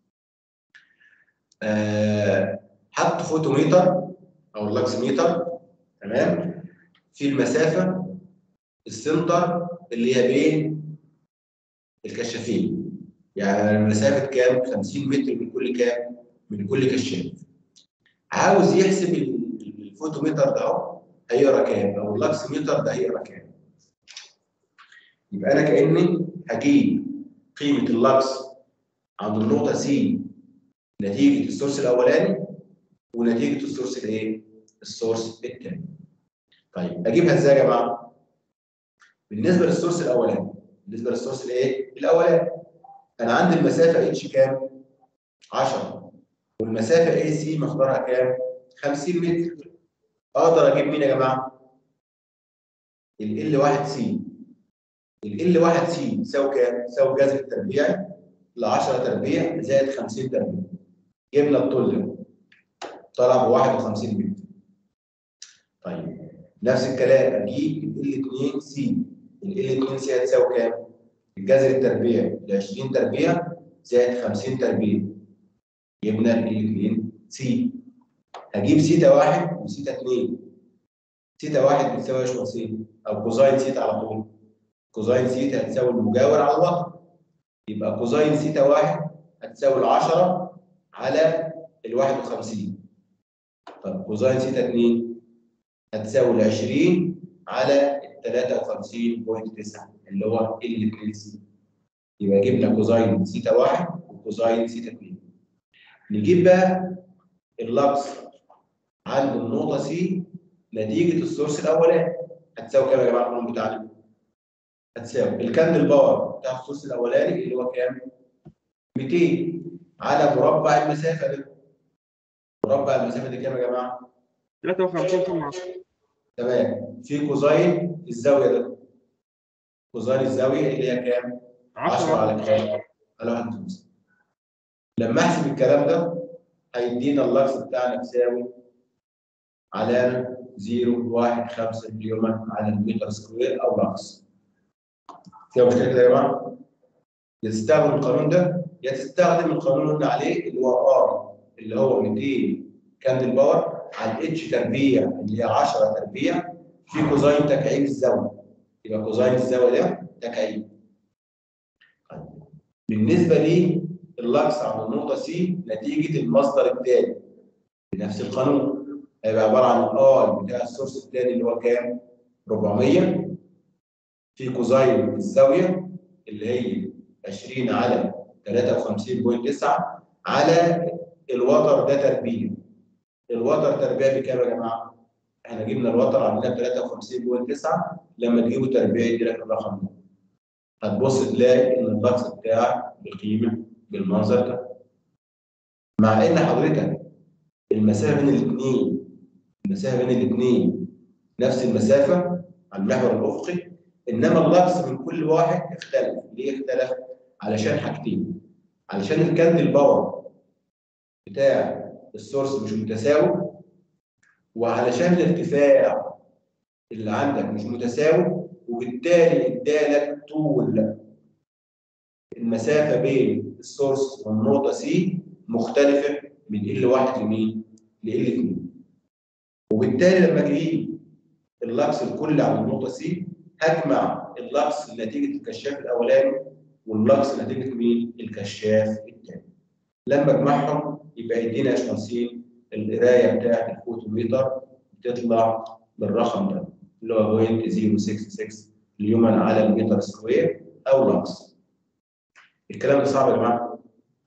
A: آه حط فوتوميتر او اللاكس ميتر تمام في المسافه السنتر اللي هي بين الكشافين يعني مسافه كام؟ 50 متر من كل كام؟ من كل كشاف. عاوز يحسب الفوتوميتر ده اهو هيقرا كام او اللاكس ميتر ده هيقرا كام يبقى انا كاني هجيب قيمه اللاكس عند النقطه سي نتيجه السورس الاولاني ونتيجه السورس الايه السورس الثاني طيب اجيبها ازاي يا جماعه بالنسبه للسورس الاولاني بالنسبه للسورس الايه الاولاني انا عندي المسافه اتش كام 10 والمسافه اي سي مقدارها كام 50 متر اقدر اجيب مين يا جماعه؟ ال L1 سي ال L1 سي يساوي كام؟ يساوي جذر التربيع ل 10 تربيع زائد 50 تربيع جبنا الطول ده طلع ب 51 متر طيب نفس الكلام اجيب ال L2 سي ال L2 سي هتساوي كام؟ الجذر التربيع ل 20 تربيع زائد 50 تربيع جبنا ال L2 سي هجيب سيتا واحد وسيتا اثنين سيتا واحد بتساوي ايش وسيط او كوزاين سيتا على طول كوزاين سيتا هتساوي المجاور على الوتر يبقى كوزاين سيتا واحد هتساوي ال 10 على ال 51 طب كوزاين سيتا اثنين هتساوي ال 20 على ال 53.9 اللي هو ال 2 سي يبقى جبنا كوزاين سيتا واحد وكوزاين سيتا اثنين نجيب بقى اللبس عند النقطة سي نتيجة السورس الأولاني هتساوي كام يا جماعة القانون بتاعنا؟ هتساوي الكاندل باور بتاع السورس الأولاني اللي هو كام؟ 200 على مربع المسافة ده مربع المسافة دي كام يا جماعة؟
B: 53 طبعا
A: تمام في كوزاين الزاوية ده كوزاين الزاوية اللي هي كام؟ 10 على كام؟ على 51 لما احسب الكلام ده هيدينا اللفظ بتاعنا يساوي علامة 0.15 نيومن على المتر سكوير أو لفظ. فيها مشكلة كده يا جماعة؟ يا تستخدم القانون ده يا تستخدم القانون اللي قلنا عليه اللي هو ار اللي هو 200 كاندل باور على الاتش تربيع اللي هي 10 تربيع في كوزاين تكعيب الزاوية. يبقى كوزاين الزاوية ده تكعيب. بالنسبة لي اللكس عند النقطة سي نتيجة المصدر الثاني بنفس القانون هيبقى عبارة عن الاي بتاع السورس الثاني اللي هو كام؟ 400 في كوزاين الزاوية اللي هي 20 على 53.9 على الوتر ده تربيع الوتر تربيع بكام يا جماعة؟ احنا جبنا الوتر عندنا ب 53.9 لما تجيبوا تربيع يدي لك الرقم ده هتبص تلاقي ان اللكس بتاعك بقيمه بالمنظر ده مع ان حضرتك المسافه بين الاثنين المسافه بين الاثنين نفس المسافه على المحور الافقي انما اللبس من كل واحد اختلف ليه اختلف علشان حاجتين علشان الكاندل باور بتاع السورس مش متساوي وعلشان الارتفاع اللي عندك مش متساوي وبالتالي ادالك طول المسافه بين السورس والنقطه سي مختلفه من ال 1 لمين؟ ل ال 2 وبالتالي لما اجيب اللبس الكلي على النقطه سي هجمع اللبس نتيجه الكشاف الاولاني واللبس نتيجه مين؟ الكشاف الثاني. لما اجمعهم يبقى يدينا يا شمسين القرايه بتاعت الفوتوميتر بتطلع بالرقم ده اللي هو 0.066 اليومن على المتر سكوير او لكس. الكلام ده صعب يا جماعه؟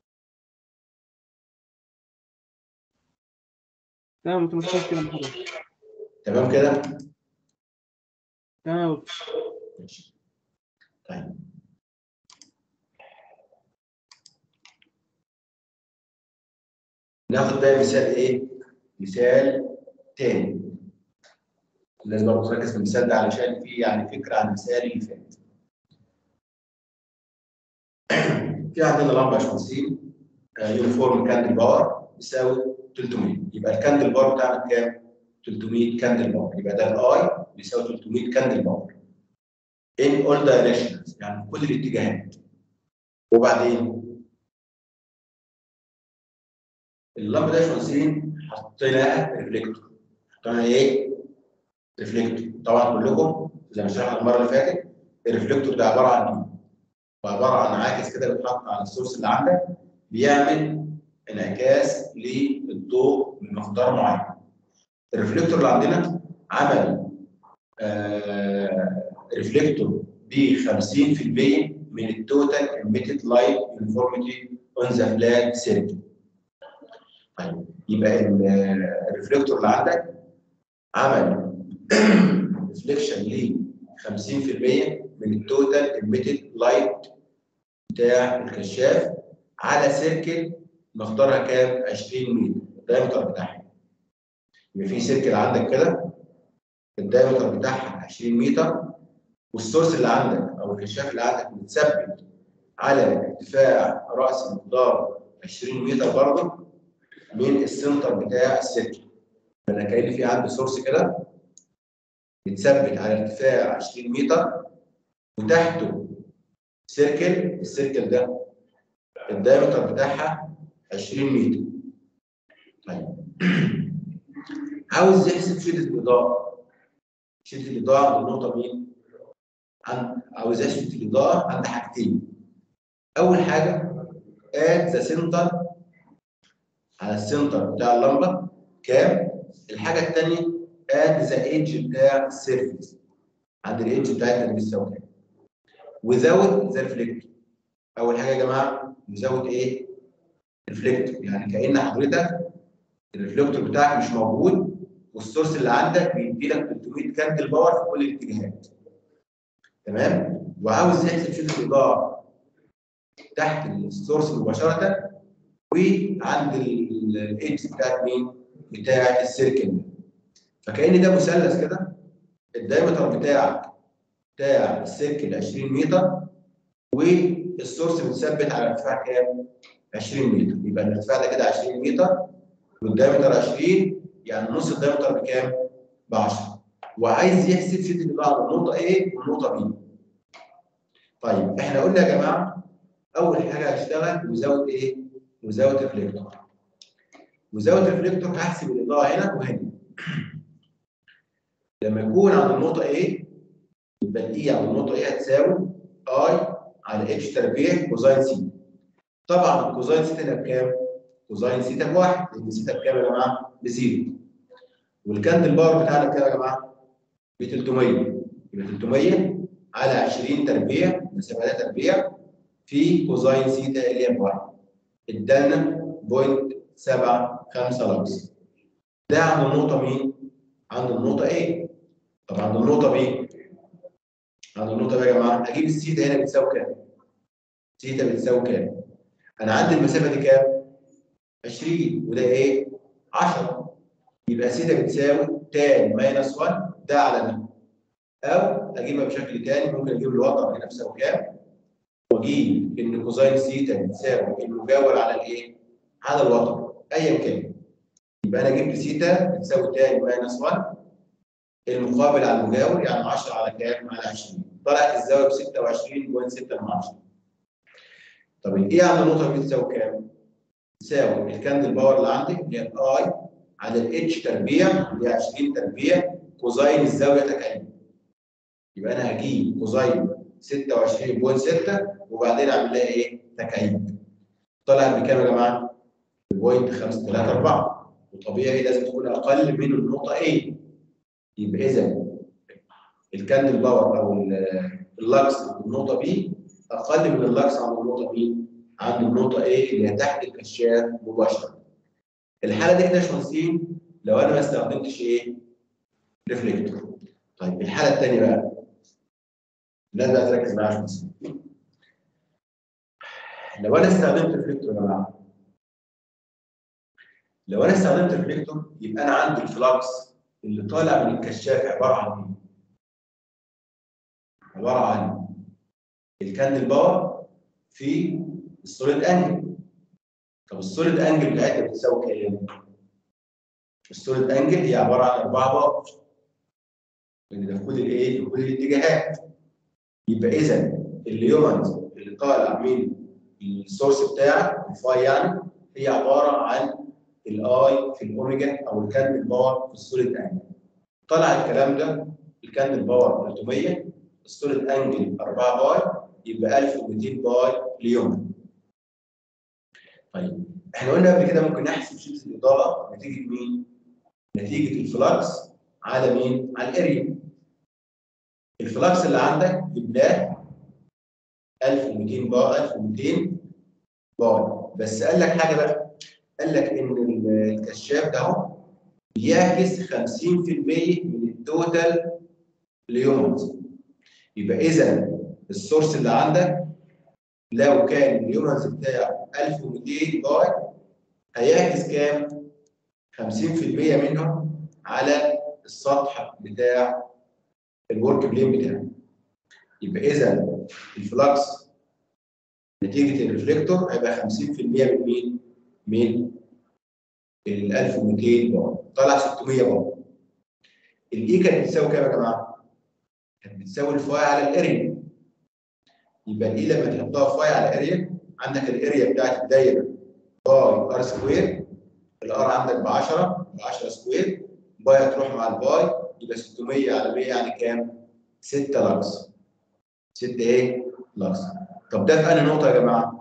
B: تمام انت متخيل كده محمد
A: تمام كده؟
B: تمام
A: ماشي. طيب ناخد بقى مثال ايه؟ مثال تاني لازم برضه تركز في المثال ده علشان في يعني فكره عن المثال اللي فات. في عندنا لمبه يا باشمهندسين آه، يونيفورم كاندل باور يساوي 300 يبقى الكاندل باور بتاعنا بكام؟ 300 كاندل باور يبقى ده الاي بيساوي 300 كاندل باور. in all directions يعني في كل الاتجاهات. وبعدين اللمبه ده يا باشمهندسين حطيناها ريفليكتور. حطينا ايه؟ ريفليكتور. طبعا كلكم زي ما شرحنا المره اللي فاتت الريفليكتور ده عباره عن ايه؟ عباره عن عاكس كده بيتحط على السورس اللي عندك بيعمل انعكاس للضوء بمقدار معين. الريفليكتور اللي عندنا عمل آه ريفليكتور ب 50% من التوتال emitted light uniformity on the flat circle. طيب يبقى ال- الريفليكتور اللي عندك عمل ريفليكشن ل 50% من التوتال emitted light بتاع الكشاف على سيركل مقدارها كام؟ 20 متر الدايمتر بتاعها. يبقى في سيركل عندك كده الدايمتر بتاعها 20 متر والسورس اللي عندك او الكشاف اللي عندك متثبت على ارتفاع راس مقدار 20 متر برضه من السنتر بتاع السيركل. انا كان في عندي سورس كده متثبت على ارتفاع 20 متر وتحته سيركل السيركل ده الدايمتر بتاعها 20 متر. طيب عاوز يحسب شدة الإضاءة. شدة الإضاءة عند النقطة مين؟ عند عاوز يحسب شدة الإضاءة عند حاجتين. أول حاجة at the center على السنتر بتاع اللمبة كام؟ الحاجة الثانية at the edge بتاع السيرفيس عند الإيدج بتاعتنا اللي بتساوي كام؟ without the reflector. أول حاجة يا جماعة without إيه؟ reflector يعني كأن حضرتك الريفلكتور بتاعك مش موجود والسورس اللي عندك بيدي لك 300 كاندل باور في كل الاتجاهات. تمام؟ وعاوز يحسب شدة الإضاءة تحت السورس مباشرة وعند الايدج بتاعت مين؟ بتاعت السيركل ده. فكأن ده مثلث كده الدايمتر بتاعك بتاع السيركل 20 متر والسورس متثبت على ارتفاع كام؟ 20 متر يبقى الارتفاع ده كده 20 متر والدايمتر 20 يعني نص الدايمتر بكام؟ ب 10 وعايز يحسب شده الاضاءه من النقطه A والنقطه B. طيب احنا قلنا يا جماعه اول حاجه هشتغل وزاويه ايه؟ وزاويه ريفليكتور. وزاويه ريفليكتور هحسب الاضاءه هنا وهنا. لما يكون عند النقطه A يبقى الاي عند النقطه A هتساوي اي على اتش تربيع كوزاين سي. طبعا الكوزاين سيتا بكام؟ كوزاين سيتا بواحد لان سيتا بكام يا جماعه؟ بزيرو. والكاندل باور بتاعنا بكام يا جماعه؟ ب 300 يبقى 300 على 20 تربيع مسافه ده تربيع في كوزاين سيتا اللي هي بواحد. ادانا بوينت 75 لكس. ده عند النقطه مين؟ عند النقطه A. طب عند النقطه B عند النقطه B يا جماعه اجيب السيتا هنا بتساوي كام؟ سيتا بتساوي كام؟ انا عندي المسافه دي كام؟ 20 وده ايه؟ 10 يبقى سيتا بتساوي تان ماينس 1 ده على ده او اجيبها بشكل تاني ممكن اجيب الوضع بنفسه كام واجيب ان كوزين سيتا بتساوي المجاور على الايه؟ على الوضع ايا كان يبقى انا جبت سيتا بتساوي تان ماينس 1 المقابل على المجاور يعني 10 على كام؟ على 20 طلعت الزاويه ب 26.6 من 10 طب الايه عند النقطه دي بتساوي كام؟ تساوي الكاندل باور اللي عندي اللي هي الاي على الاتش تربيع اللي هي 20 تربيع كوزين الزاويه تكعيب يبقى انا هجيب كوزين 26.6 وبعدين اعمل لها ايه؟ تكعيب طلع بكام يا جماعه؟ بوينت 534 وطبيعي لازم تكون اقل من النقطه A يبقى اذا الكاندل باور او ال- اللاكس عند النقطه B اقل من اللاكس عند النقطه B عند النقطه A اللي هي تحت الكشاف مباشره. الحاله دي كده يا باشمهندسين لو انا ما استخدمتش ايه؟ ريفليكتور. طيب الحاله الثانيه بقى الناس بقى تركز معايا يا باشمهندسين. لو انا استخدمت ريفليكتور يا جماعه لو انا استخدمت ريفليكتور يبقى انا عندي الفلكس اللي طالع من الكشاف عباره عن ايه؟ عباره عن الكاندل باور في السوليد انجل طب السوليد انجل بتاعتها بتساوي كام؟ السوليد انجل هي عباره عن 4 باور لان ده في كل الايه؟ في كل الاتجاهات يبقى اذا اليومنز اللي طالع من السورس بتاعك الفاي يعني هي عباره عن الاي في الاوميجا او الكاندل باور في السوليد انجل طلع الكلام ده الكاندل باور 300 السوليد انجل 4 باي يبقى 1200 باي ليوم طيب احنا قلنا قبل كده ممكن نحسب شده الاضاءه نتيجه مين؟ نتيجه الفلكس على مين؟ على الاريا الفلكس اللي عندك جبناه 1200 باي 1200 باي بس قال لك حاجه بقى قال لك ان الكشاف ده اهو بيعكس 50% من التوتال ليومز يبقى اذا السورس اللي عندك لو كان اليومز بتاعه 1200 باي هيعكس كام؟ 50% منهم على السطح بتاع الورك بلين بتاعك يبقى اذا الفلكس نتيجه الريفليكتور هيبقى 50% من مين؟ من ال 1200 بار طلع 600 بار الاي كانت بتساوي كام يا جماعه؟ كانت بتساوي الفاي على الاريا يبقى الاي لما تحطها فاي على الاريا عندك الاريا بتاعت الدايره باي ار سكوير الار عندك ب 10 ب 10 سكوير باي هتروح مع الباي يبقى 600 على 100 يعني كام؟ 6 لاكس 6 ايه؟ لاكس طب ده في انهي نقطه يا جماعه؟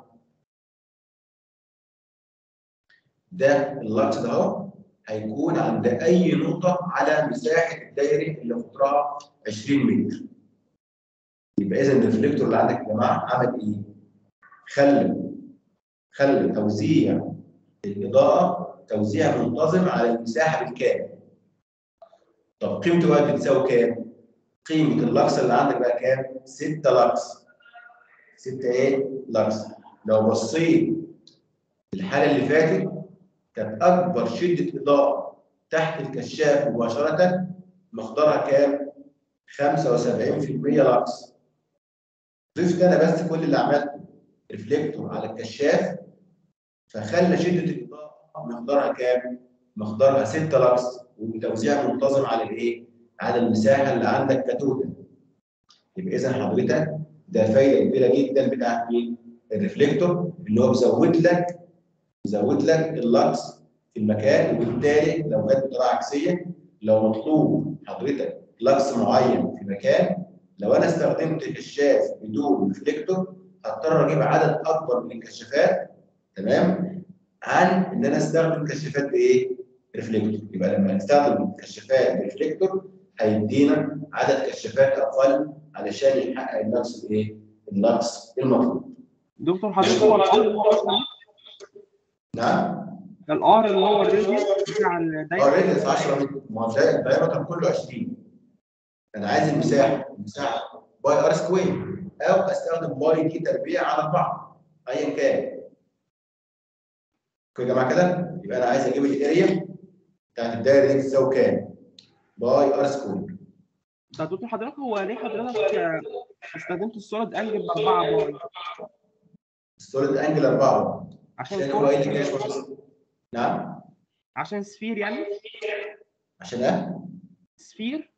A: ده اللاكس ده اهو هيكون عند اي نقطه على مساحه الدايره اللي قطرها 20 متر يبقى اذا الريفليكتور اللي عندك يا جماعه عمل ايه؟ خلى خلى توزيع الاضاءه توزيع منتظم على المساحه بالكامل طب قيمته بقى بتساوي كام؟ قيمه اللاكس اللي عندك بقى كام؟ 6 لاكس 6 ايه؟ لاكس لو بصيت الحاله اللي فاتت كانت اكبر شده اضاءه تحت الكشاف مباشره مقدارها كام؟ 75% لاكس ضفت انا بس كل اللي عملته ريفليكتور على الكشاف فخلى شده الاضاءه مقدارها كام؟ مقدارها 6 لاكس وبتوزيع منتظم على الايه؟ على المساحه اللي عندك كتوتال يبقى اذا حضرتك ده فايده كبيره جدا بتاعت مين؟ الريفليكتور اللي هو بيزود لك بيزود لك اللاكس في المكان وبالتالي لو جت بطريقه عكسيه لو مطلوب حضرتك لاكس معين في مكان لو انا استخدمت كشاف بدون ريفليكتور هضطر اجيب عدد اكبر من الكشافات تمام عن ان انا استخدم كشافات بايه؟ ريفليكتور يبقى لما نستخدم كشافات بريفليكتور هيدينا عدد كشافات اقل علشان يحقق النقص الايه؟ النقص المطلوب.
B: دكتور حضرتك هو الار اللي هو
A: نعم؟
B: الار اللي هو الراديوس بتاع الدايره
A: اوريدي 10 متر ما هو ده الدايمتر كله 20 انا عايز المساحه المساحه باي ار سكوير او استخدم باي دي تربيع على 4 ايا كان. اوكي يا جماعه كده؟ يبقى انا عايز اجيب الاريا بتاعت الدايره دي بتساوي كام؟ باي ار سكوير
B: ده دكتور حضرتك هو ليه حضرتك آه، استخدمت السوليد انجل باربعه باي
A: السوليد انجل 4
B: عشان
A: عشان هو قايل لك ايه يا
B: الكور-
A: باشمهندس؟ نعم
B: عشان سفير يعني
A: عشان ايه؟
B: سفير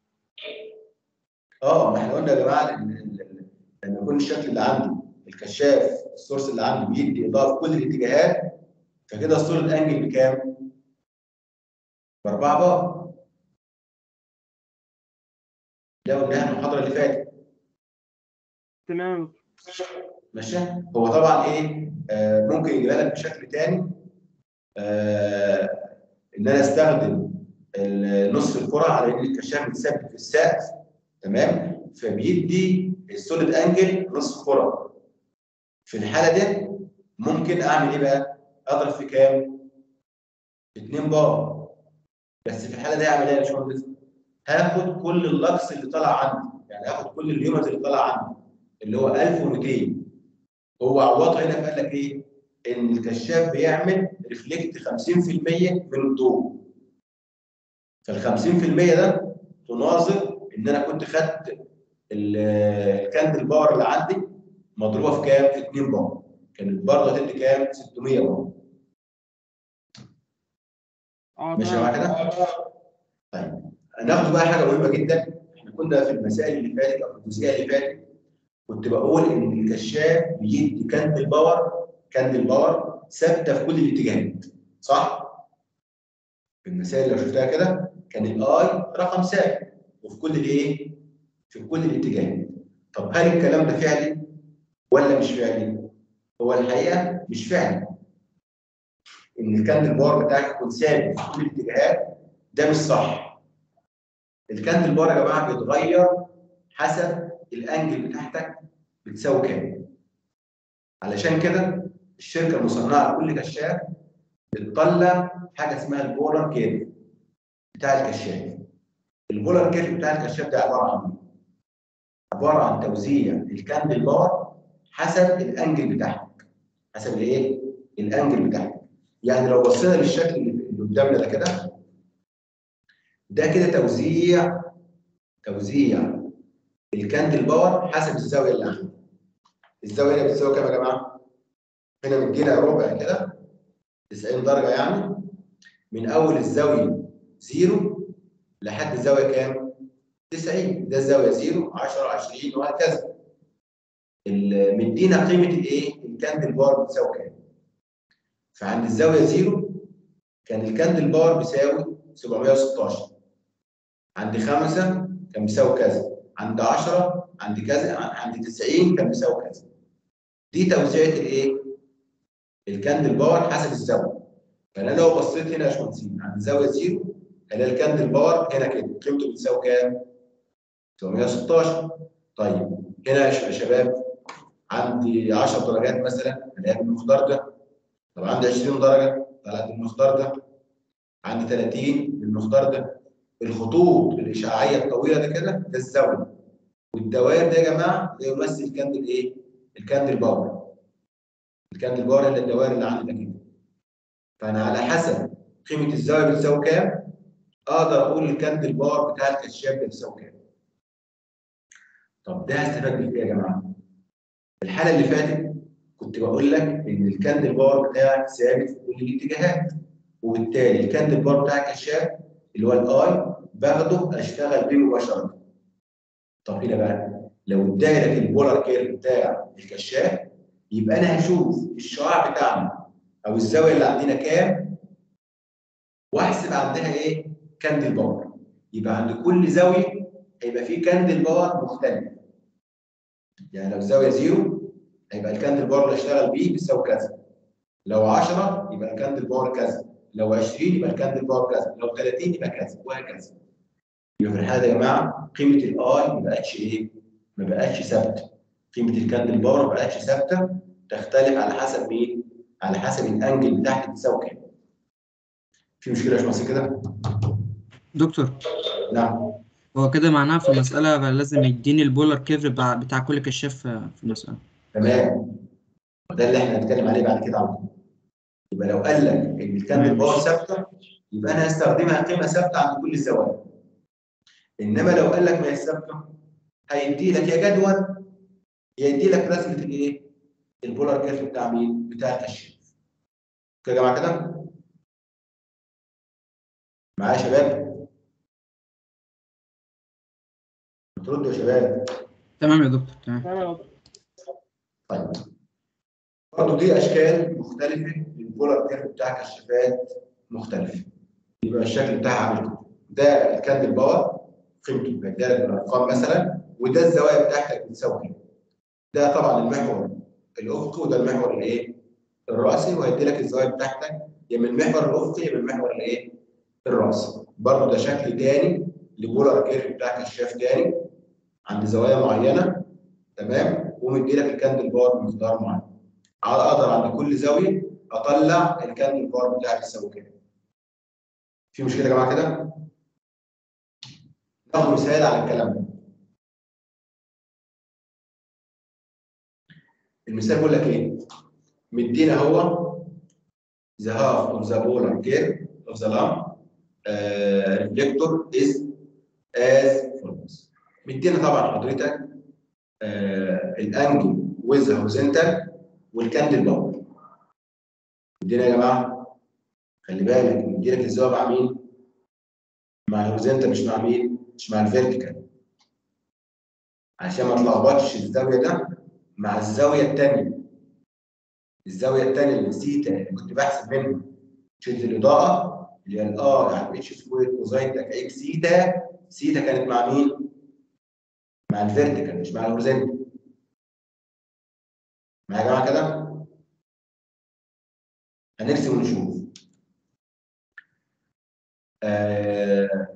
A: اه ما احنا قلنا يا جماعه ان ال- ال- لما يكون الشكل اللي عندي الكشاف السورس اللي عندي بيدي اضاءه في كل الاتجاهات فكده السوليد انجل بكام؟ باربعه بار ده قلناها المحاضره اللي فاتت
B: تمام
A: ماشي هو طبعا ايه آه ممكن يجيبها لك بشكل تاني آه ان انا استخدم ال- نصف الكره على ان الكشاف متثبت في السقف تمام فبيدي السوليد انجل نصف كره في الحاله دي ممكن اعمل ايه بقى؟ اضرب في كام؟ في 2 بار بس في الحاله دي اعمل ايه يا باشمهندس؟ هاخد كل اللكس اللي طالع عندي يعني هاخد كل اليونت اللي طالع عندي اللي هو 1200 هو عوضها هنا فقال لك ايه؟ ان الكشاف بيعمل ريفلكت 50% من الضوء. فال 50% ده تناظر ان انا كنت خدت ال- الكاندل باور اللي عندي مضروبه في كام؟ في 2 بار. كانت برضه هتدي كام؟ 600 بار.
B: اه
A: ماشي
B: تمام.
A: معايا كده؟ طيب هناخد بقى حاجه مهمه جدا احنا كنا في المسائل اللي فاتت او في الجزئيه اللي فاتت كنت بقول ان الكشاف بيدي كاندل باور كاندل باور ثابته في كل الاتجاهات صح؟ في المسائل اللي شفتها كده كان الاي رقم ثابت وفي كل الايه؟ في كل الاتجاهات طب هل الكلام ده فعلي ولا مش فعلي؟ هو الحقيقه مش فعلي ان الكاندل باور بتاعك يكون ثابت في كل الاتجاهات ده مش صح الكاندل باور يا جماعه بيتغير حسب الانجل بتاعتك بتساوي كام علشان كده الشركه المصنعه لكل كشاف بتطلع حاجه اسمها البولر كيرف بتاع الكشاف البولر كيرف بتاع الكشاف ده عباره عن ايه؟ عباره عن توزيع الكاندل باور حسب الانجل بتاعتك حسب الايه؟ الانجل بتاعتك يعني لو بصينا للشكل اللي اللي قدامنا ده كده ده كده توزيع توزيع الكاندل باور حسب الزاويه اللي عندي الزاويه هنا بتساوي كام يا جماعه؟ هنا مدينا ربع كده 90 درجه يعني من اول الزاويه زيرو لحد الزاويه كام؟ 90 ده الزاويه 0 10 20 وهكذا ال- مدينا قيمه الايه؟ الكاندل باور بتساوي كام؟ فعند الزاويه 0 كان الكاندل باور بيساوي 716 عند 5 كان بيساوي كذا عند 10 عند كذا عند 90 كان بيساوي كذا دي توزيعه الايه؟ الكاندل باور حسب الزاويه فانا لو بصيت هنا يا باشمهندسين عند زاويه 0 هلاقي الكاندل باور هنا كده قيمته بتساوي كام؟ 716 طيب هنا يا شباب عندي 10 درجات مثلا هلاقيها بالمقدار ده طب عندي 20 درجه طلعت بالمقدار ده عندي 30 بالمقدار ده الخطوط الاشعاعيه الطويله ده كده ده الزاويه والدوائر ده يا جماعه ده يمثل الكاندل ايه؟ الكاندل باور الكاندل باور هي الدوائر اللي عندي ده كده فانا على حسب قيمه الزاويه بتساوي كام اقدر اقول الكاندل باور بتاع الكشاف ده بيساوي كام طب ده هستفاد بيه ايه يا جماعه؟ في الحاله اللي فاتت كنت بقول لك ان الكاندل باور بتاعك ثابت في كل الاتجاهات وبالتالي الكاندل باور بتاع الكشاف اللي هو الاي باخده اشتغل بيه مباشره طب هنا بقى لو ادالك البولار كيرف بتاع الكشاف يبقى انا هشوف الشعاع بتاعنا او الزاويه اللي عندنا كام واحسب عندها ايه كاندل باور يبقى عند كل زاويه هيبقى في كاندل باور مختلف يعني لو زاويه زيرو هيبقى الكاندل باور اللي اشتغل بيه بيساوي كذا لو 10 يبقى الكاندل باور كذا لو 20 يبقى الكاندل باور كذا لو 30 يبقى كذا وهكذا يبقى في الحاله دي يا جماعه قيمه الاي ما بقتش ايه؟ ما بقتش ثابته قيمه الكاندل باور ما بقتش ثابته تختلف على حسب مين؟ على حسب الانجل بتاعتك بتساوي كام في مشكله يا باشمهندس كده؟
E: دكتور
A: نعم
E: هو كده معناها في المسألة بقى لازم يديني البولار كيرف بتاع, بتاع كل كشاف في في المسألة
A: تمام ده اللي احنا هنتكلم عليه بعد كده على طول يبقى لو قال لك ان الكاندل باور ثابته يبقى انا هستخدمها قيمه ثابته عند كل الزوايا انما لو قال لك ما هي ثابته هيدي لك يا جدول يا يدي لك رسمه الايه؟ البولار كيرف بتاع مين؟ بتاع الكشاف كده يا جماعه كده؟ معايا يا شباب؟ تردوا يا شباب
E: تمام يا دكتور تمام
B: تمام يا دكتور
A: طيب برضه دي اشكال مختلفه للبولار كيرف بتاع كشافات مختلفه يبقى الشكل بتاعها عامل كده ده الكاندل باور قيمته بدالك بالارقام مثلا وده الزوايا بتاعتك بتساوي كده ده طبعا المحور الافقي وده المحور الايه الراسي وهيدي لك الزوايا بتاعتك يا من المحور الافقي يا من المحور الايه الراسي برضه ده شكل تاني لبولار كيرف بتاع كشاف تاني عند زوايا معينه تمام ومدي لك الكاندل باور بمقدار معين على اقدر عند كل زاويه اطلع الكاندل باور بتاعي بيساوي كده في مشكله يا جماعه كده ناخد مثال على الكلام ده المثال بيقول لك ايه مدينا هو the half of the polar curve of the lamp uh, reflector is as follows مدينا طبعا حضرتك آه الانجل ويز هوريزونتال والكاندل باور مدينا يا جماعه خلي بالك مديلك الزاويه مع مين؟ مع الهوريزونتال مش مع مين؟ مش مع الفيرتيكال عشان ما تلخبطش الزاويه ده مع الزاويه الثانيه الزاويه الثانيه اللي سيتا اللي كنت بحسب منها شده الاضاءه اللي هي الار يعني اتش سكوير كوزاين تكعيب سيتا سيتا كانت مع مين؟ مع الفيرتيكال مش مع الهوريزونتال معايا يا جماعه كده؟ هنرسم ونشوف آه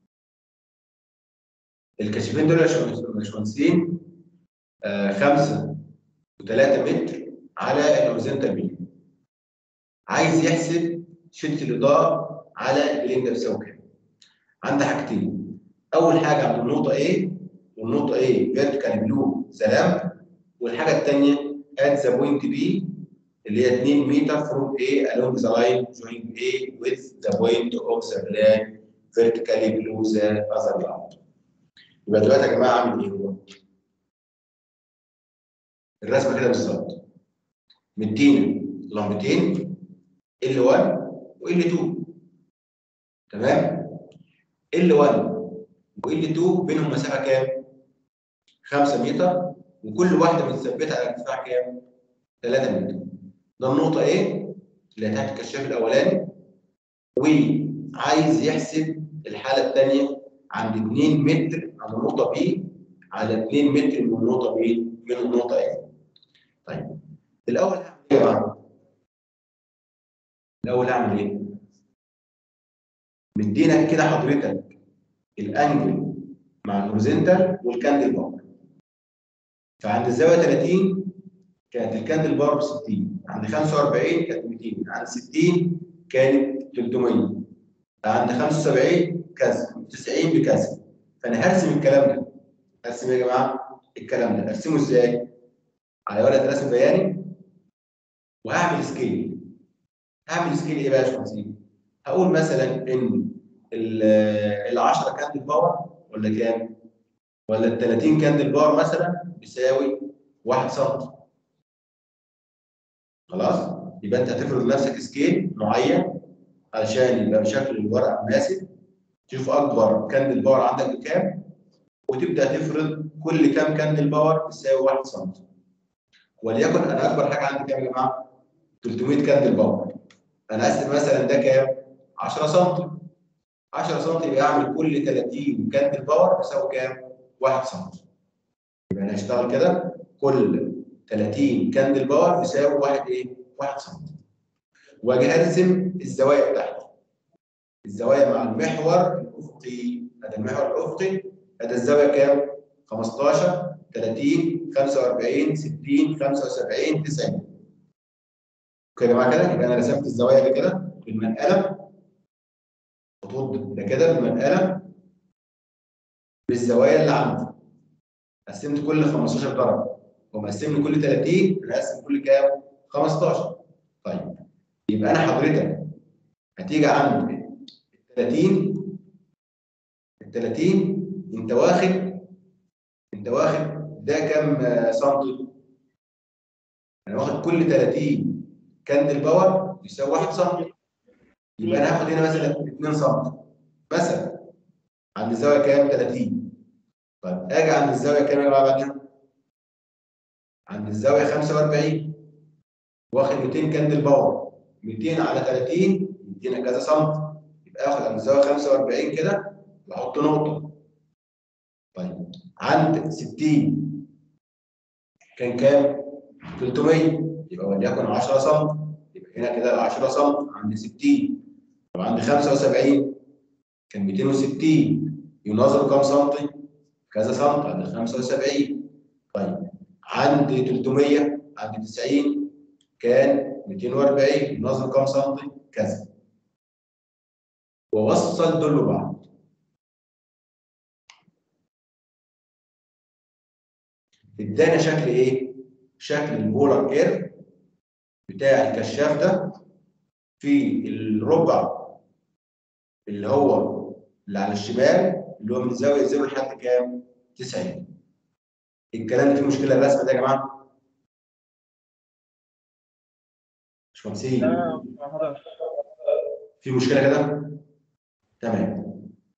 A: الكشافين دول يا باشمهندسين آه خمسة وثلاثة متر على الهوريزونتال بيم عايز يحسب شدة الإضاءة على البلين ده بيساوي كام؟ عندي حاجتين أول حاجة عند النقطة A والنقطة A فيرتيكال بلو سلام والحاجة الثانية at the point B اللي هي 2 متر from A along the line joining A with the point of the plan vertically below the other line. يبقى دلوقتي يا جماعة أعمل إيه هو؟ الرسمة كده بالظبط. مدينا لمبتين L1 و L2 تمام؟ L1 و L2 بينهم مسافة كام؟ 5 متر وكل واحدة متثبتة على ارتفاع كام؟ 3 متر. ده النقطة A اللي تحت الكشاف الأولاني وعايز يحسب الحالة الثانية عند 2 متر عند النقطة B على 2 متر من النقطة B من النقطة A. طيب الأول هعمل إيه يا جماعة؟ الأول هعمل إيه؟ مدينا كده حضرتك الأنجل مع الهوريزونتال والكاندل باور. فعند الزاوية 30 كانت الكاندل بار ب 60 عند 45 كانت 200 عند 60 كانت 300 عند 75 كذا 90 بكذا فانا هرسم الكلام ده ارسم يا جماعه الكلام ده ارسمه ازاي؟ على ورقه رسم بياني وهعمل سكيل هعمل سكيل ايه بقى يا باشمهندسين؟ هقول مثلا ان ال 10 كاندل باور ولا كام؟ ولا ال 30 كاندل باور مثلا بيساوي 1 سم خلاص يبقى انت هتفرض لنفسك سكيل معين علشان يبقى بشكل الورقه مناسب تشوف اكبر كاندل باور عندك بكام وتبدا تفرض كل كام كاندل باور بتساوي 1 سم وليكن انا اكبر حاجه عندي كام يا جماعه 300 كاندل باور انا اقسم مثلا ده كام 10 سم 10 سم يبقى اعمل كل 30 كاندل باور بيساوي كام 1 سم يبقى انا هشتغل كده كل 30 كاندل باور بيساوي 1 ايه 1 سم واجي ارسم الزوايا بتاعتي الزوايا مع المحور الافقي هذا المحور الافقي هذا الزاويه كام 15 30 45 60 75 90 كده مع كده يبقى انا رسمت الزوايا دي كده بالمنقله خطوط ده كده بالمنقله بالزوايا اللي عندي قسمت كل 15 درجه ومقسم لي كل 30 انا هقسم كل كام 15 طيب يبقى انا حضرتك هتيجي عند 30 ال 30 انت واخد انت واخد ده كام آه، سنتي؟ انا واخد كل 30 كاندل باور يساوي 1 سم يبقى انا هاخد هنا مثلا 2 سم مثلا عند الزاويه كام 30 طيب اجي عند الزاويه كام يا جماعه بعدين عند الزاويه 45 واخد 200 كاندل باور 200 على 30 يدينا كذا سم يبقى اخد عند الزاويه 45 كده واحط نقطه طيب عند 60 كان كام 300 يبقى وليكن 10 سم يبقى هنا كده ال 10 سم عند 60 طب عند 75 كان 260 يناظر كام سنتي؟ كذا سنتي عند 75 طيب عند 300 عند 90 كان 240 يناظر كام سنتي؟ كذا ووصل دول ببعض ادانا شكل ايه؟ شكل البولار كيرف بتاع الكشاف ده في الربع اللي هو اللي على الشمال اللي هو من زاويه زاويه لحد كام؟ 90 الكلام ده فيه مشكله الرسمه ده يا جماعه؟ مش مهندسين
B: لا يا حضرتك
A: في مشكله كده؟ تمام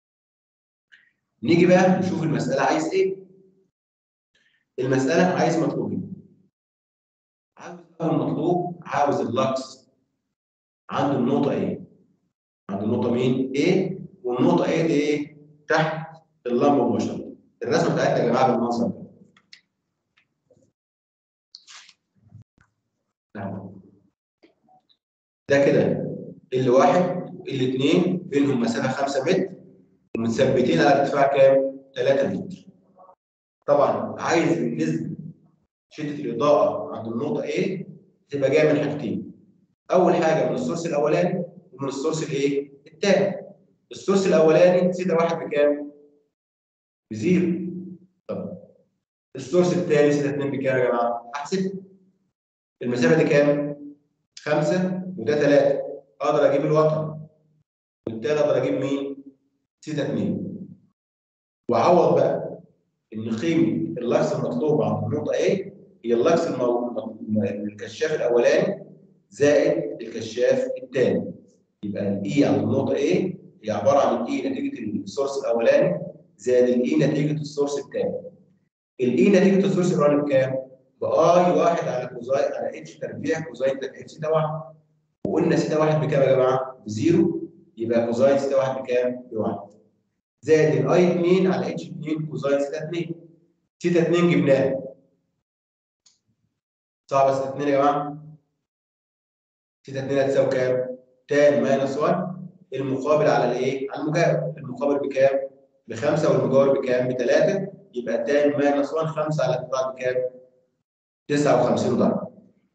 A: نيجي بقى نشوف المساله عايز ايه؟ المساله عايز مطلوبين عاوز اول مطلوب عاوز اللكس عنده النقطه ايه؟ عنده النقطه مين؟ ايه والنقطه ايه دي ايه؟ تحت اللمبه مباشره الرسمه بتاعتنا يا جماعه بالمنظر ده نعم. ده كده ال واحد ال اتنين بينهم مسافه 5 متر ومثبتين على ارتفاع كام؟ 3 متر. طبعا عايز بالنسبه شده الاضاءه عند النقطه A تبقى جايه من حاجتين. اول حاجه من السورس الاولاني ومن السورس الايه؟ الثاني. السورس الاولاني سيتا واحد بكام؟ بزيرو. طب السورس الثاني سيتا 2 بكام يا جماعه؟ احسب المسافه دي كام؟ 5 وده 3 اقدر اجيب الوتر وبالتالي اقدر اجيب مين؟ سيتا 2 واعوض بقى ان قيمه اللكس المطلوبه عند النقطه A هي اللكس المو... م- الكشاف الاولاني زائد الكشاف الثاني يبقى الاي عند النقطه A هي عباره عن الاي نتيجه السورس الاولاني زائد الاي نتيجه السورس الثاني الاي نتيجه السورس الاولاني بكام؟ باي واحد على كوزاين على اتش تربيع كوزاين تربيع سيتا واحد وقلنا سيتا واحد بكام يا جماعه؟ بزيرو يبقى كوزاين سيتا واحد بكام؟ بواحد زائد الاي 2 على اتش 2 كوزاين سيتا 2 سيتا 2 جبناها صعبه سيتا 2 يا جماعه؟ سيتا 2 هتساوي كام؟ تان ماينس 1 المقابل على الايه؟ على المجاور المقابل بكام؟ بخمسه والمجاور بكام؟ بثلاثه يبقى تان ماينس 1 5 على ارتفاع بكام؟ 59 درجه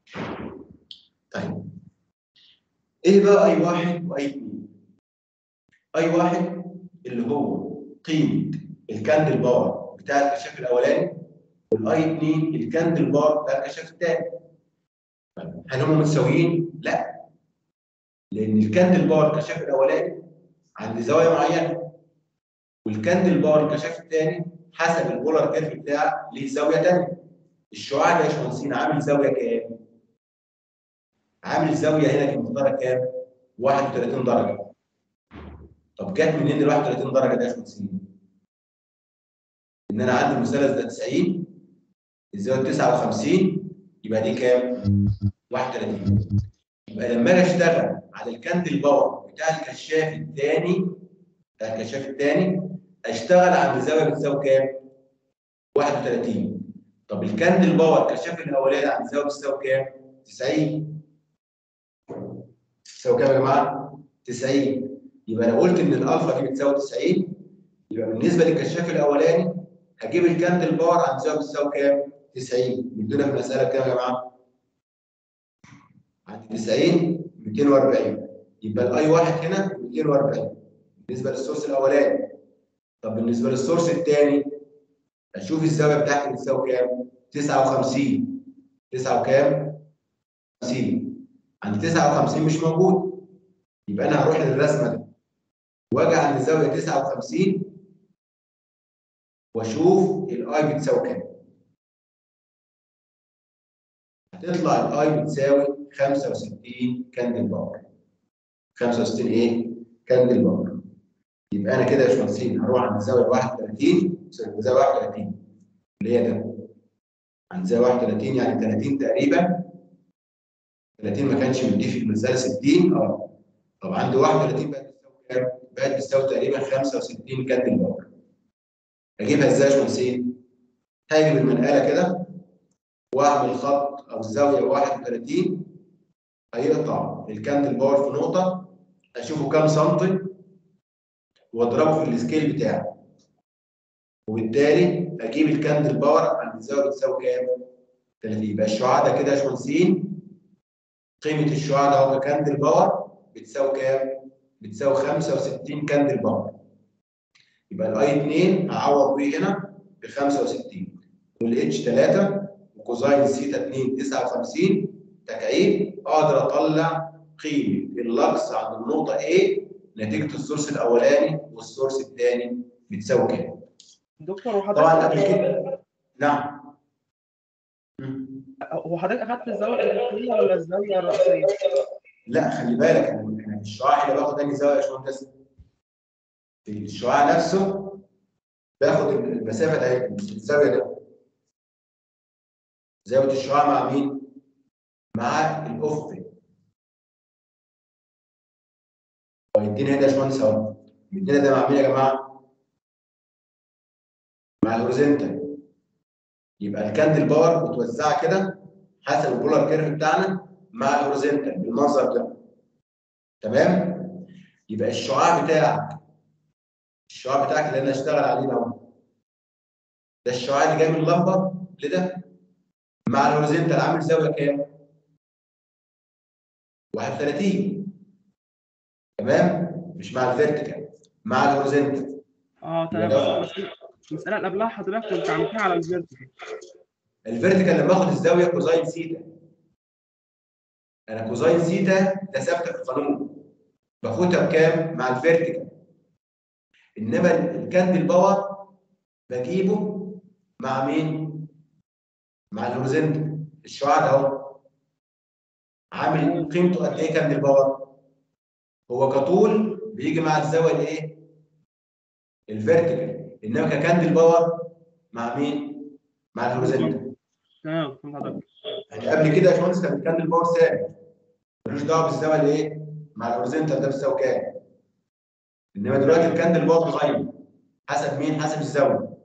A: طيب ايه بقى اي واحد واي اثنين؟ اي واحد اللي هو قيمه الكاندل باور بتاع الكشاف الاولاني والاي 2 الكاندل باور بتاع الكشاف الثاني. طيب هل هم متساويين؟ لا. لان الكاندل باور الكشاف الاولاني عند زاويه معينه والكاندل باور الكشاف الثاني حسب البولار كيرف بتاعه ليه زاويه ثانيه. الشعاع ده يا باشمهندسين عامل زاويه كام؟ عامل زاويه هنا في المقدار كام؟ 31 درجه. طب جت منين ال 31 درجه ده يا باشمهندسين؟ ان انا عندي المثلث ده 90 الزاويه 59 يبقى دي كام؟ 31 يبقى لما اجي اشتغل على الكاندل باور بتاع الكشاف الثاني بتاع الكشاف الثاني اشتغل عند زاويه بتساوي كام؟ 31 طب الكاندل باور الكشاف الاولاني عند زاويه بتساوي كام؟ 90 تساوي كام يا جماعه؟ 90 يبقى انا قلت ان الالفا دي بتساوي 90 يبقى بالنسبه للكشاف الاولاني هجيب الكاندل باور عند زاويه بتساوي كام؟ 90 مدونا في المساله كام يا جماعه؟ عند 90 240 يبقى الاي واحد هنا 240 بالنسبه للسورس الاولاني طب بالنسبه للسورس الثاني اشوف الزاويه بتاعتي بتساوي كام؟ 59 9 وكام؟ 50 عند 59 مش موجود يبقى انا هروح للرسمه دي واجي عند الزاويه 59 واشوف الاي بتساوي كام هتطلع الاي بتساوي 65 كاندل باور 65 ايه؟ كاندل باور يبقى انا كده يا باشمهندسين هروح عند الزاويه 31 الزاويه 31 اللي هي ده عند زاويه 31 يعني 30 تقريبا 30 ما كانش مديه في المساله 60 اه طب عند 31 بقت بتساوي كام؟ بقت بتساوي تقريبا 65 كاندل باور اجيبها ازاي يا باشمهندسين؟ هاجي بالمنقله كده واعمل خط او الزاويه 31 هيقطع الكاندل باور في نقطه اشوفه كام سنتي واضربه في السكيل بتاعه وبالتالي اجيب الكاندل باور عند الزاويه بتساوي كام؟ 30 يبقى الشعاع ده كده يا باشمهندسين قيمه الشعاع ده هو كاندل باور بتساوي كام؟ بتساوي 65 كاندل باور يبقى الاي 2 هعوض بيه هنا ب 65 والاتش 3 وكوزاين سيتا 2 59 تكعيب اقدر اطلع قيمه اللكس عند النقطه A نتيجه السورس الاولاني والسورس الثاني بتساوي كام؟
B: دكتور هو
A: طبعا
B: حضرتك
A: قبل كده نعم مم.
B: هو حضرتك اخدت الزاويه الرئيسيه ولا الزاويه الرئيسيه؟
A: لا خلي بالك انا أنا الشعاع اللي باخد انهي زاويه يا باشمهندس؟ في الشعاع نفسه باخد المسافه ده الزاويه ده زاويه الشعاع مع مين؟ مع الافقي ويدينا هنا يا باشمهندس اهو يدينا ده مع مين يا جماعه؟ مع الهوريزونتال يبقى الكاندل باور متوزعه كده حسب البولار كيرف بتاعنا مع الهوريزونتال بالمنظر ده تمام؟ يبقى الشعاع بتاعك الشعاع بتاعك اللي انا اشتغل عليه ده اهو ده الشعاع اللي جاي من اللمبه لده مع الهوريزونتال عامل زاويه كام؟ 31 تمام؟ مش مع الفيرتيكال مع الهوريزونتال
B: اه تمام
A: لا.
B: بس المساله اللي قبلها حضرتك كنت عاملها على الفيرتيكال
A: الفيرتيكال لما اخد الزاويه كوزاين سيتا انا كوزاين سيتا ده ثابته في القانون باخدها بكام؟ مع الفيرتيكال انما الكاندل باور بجيبه مع مين؟ مع الهوريزونتال الشعاع ده اهو عامل قيمته قد ايه كاندل باور؟ هو كطول بيجي مع الزاويه الايه؟ الفيرتيكال انما ككاندل باور مع مين؟ مع الهوريزونتال
B: تمام فهمت حضرتك
A: يعني قبل كده يا باشمهندس كان الكاندل باور ثابت ملوش دعوه بالزاويه الايه؟ مع الهوريزونتال ده بيساوي كام؟ انما دلوقتي الكاندل باور بيتغير حسب مين؟ حسب الزاويه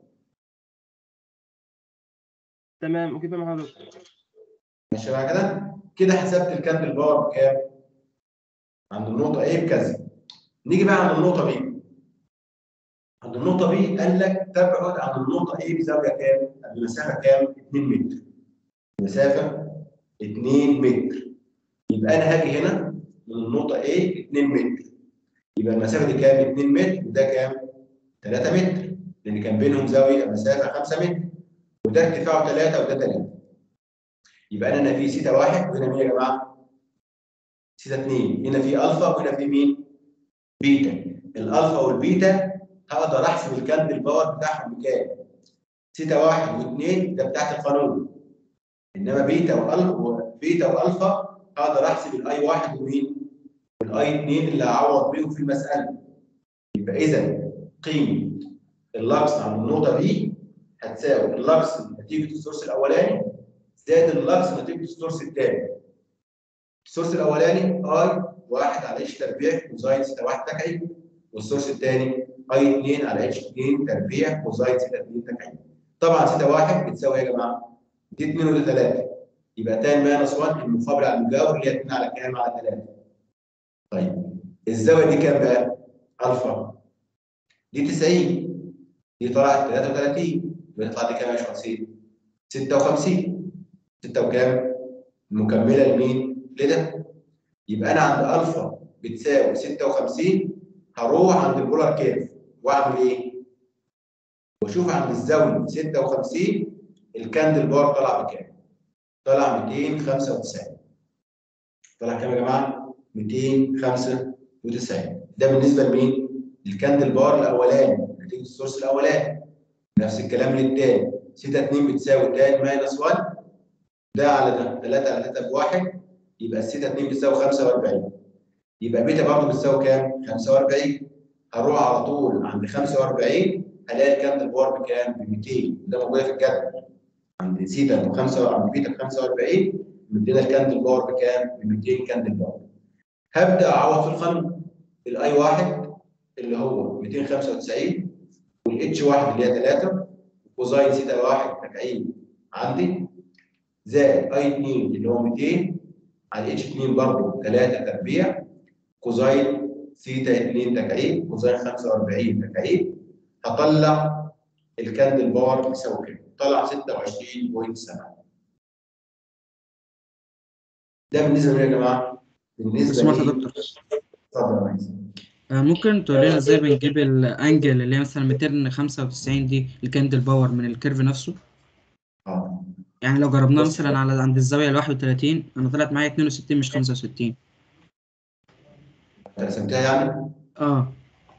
B: تمام اوكي فاهم حضرتك
A: ماشي بقى كده؟ كده حسبت الكاندل باور بكام؟ عند النقطه A بكذا نيجي بقى عند النقطه B عند النقطه B قال لك تبعد عن النقطه A بزاويه كام؟ بمسافه كام؟ 2 متر مسافه 2 متر يبقى انا هاجي هنا من النقطه A 2 متر يبقى المسافه دي كام؟ 2 متر وده كام؟ 3 متر لان كان بينهم زاويه مسافه 5 متر وده ارتفاعه 3 وده 3 يبقى انا هنا في سيتا 1 وهنا مين يا جماعه؟ سيتا 2 هنا في الفا وهنا في مين؟ بيتا الالفا والبيتا هقدر احسب الكاندل باور بتاعهم بكام؟ سيتا 1 و2 ده بتاعت القانون انما بيتا والفا بيتا والفا هقدر احسب الاي 1 ومين؟ والاي 2 اللي هعوض بيهم في المساله يبقى اذا قيمه اللبس عند النقطه دي هتساوي اللبس نتيجه السورس الاولاني زائد اللبس نتيجه السورس الثاني السورس الاولاني اي 1 على اتش تربيع كوزاين سيتا 1 تكعيب والسورس الثاني اي 2 على اتش 2 تربيع كوزاين سيتا 2 تكعيب طبعا سيتا 1 بتساوي ايه يا جماعه؟ دي 2 ولا 3 يبقى تان ماينس 1 المقابل على المجاور اللي هي 2 على كام على 3 طيب الزاويه دي كام بقى؟ الفا دي 90 دي طلعت 33 يبقى تطلع دي كام يا باشمهندس؟ 56 6 وكام؟ المكمله لمين؟ لده يبقى انا عند الفا بتساوي 56 هروح عند البولار كيرف واعمل ايه؟ واشوف عند الزاويه 56 الكاندل بار طلع بكام؟ طلع 295 طلع كام يا جماعه؟ 295 ده بالنسبه لمين؟ الكاندل بار الاولاني نتيجه السورس الاولاني نفس الكلام للتاني سيتا 2 بتساوي تان ماينس 1 ده على ده 3 على 3 بواحد يبقى السيتا 2 بتساوي 45 يبقى بيتا برضه بتساوي كام؟ 45 هروح على طول عند 45 هلاقي الكاندل بار بكام؟ ب 200 ده موجوده في الجدول عند سيتا ب 5 عند بيتا ب 45 مدينا الكاندل بار بكام؟ ب 200 كاندل بار هبدا اعوض في القانون الاي واحد اللي هو 295 والاتش واحد اللي هي 3 كوزاين سيتا واحد تكعيب عندي زائد اي 2 اللي هو 200 على اتش 2 برضه 3 تربيع كوزاين سيتا 2 تكعيب كوزاين 45 تكعيب هطلع الكاندل بار يساوي كام؟ طلع 26.7 ده بالنسبه لي يا جماعه بالنسبه
E: سمعت يا
A: لي
E: دكتور
A: اتفضل يا ريس
E: آه، ممكن تقول لنا ازاي بنجيب الانجل اللي هي مثلا 295 دي الكاندل باور من الكيرف نفسه
A: اه
E: يعني لو جربناه
A: بص.
E: مثلا على عند الزاويه ال 31 انا طلعت معايا 62 مش 65
A: انت رسمتها يعني؟
E: اه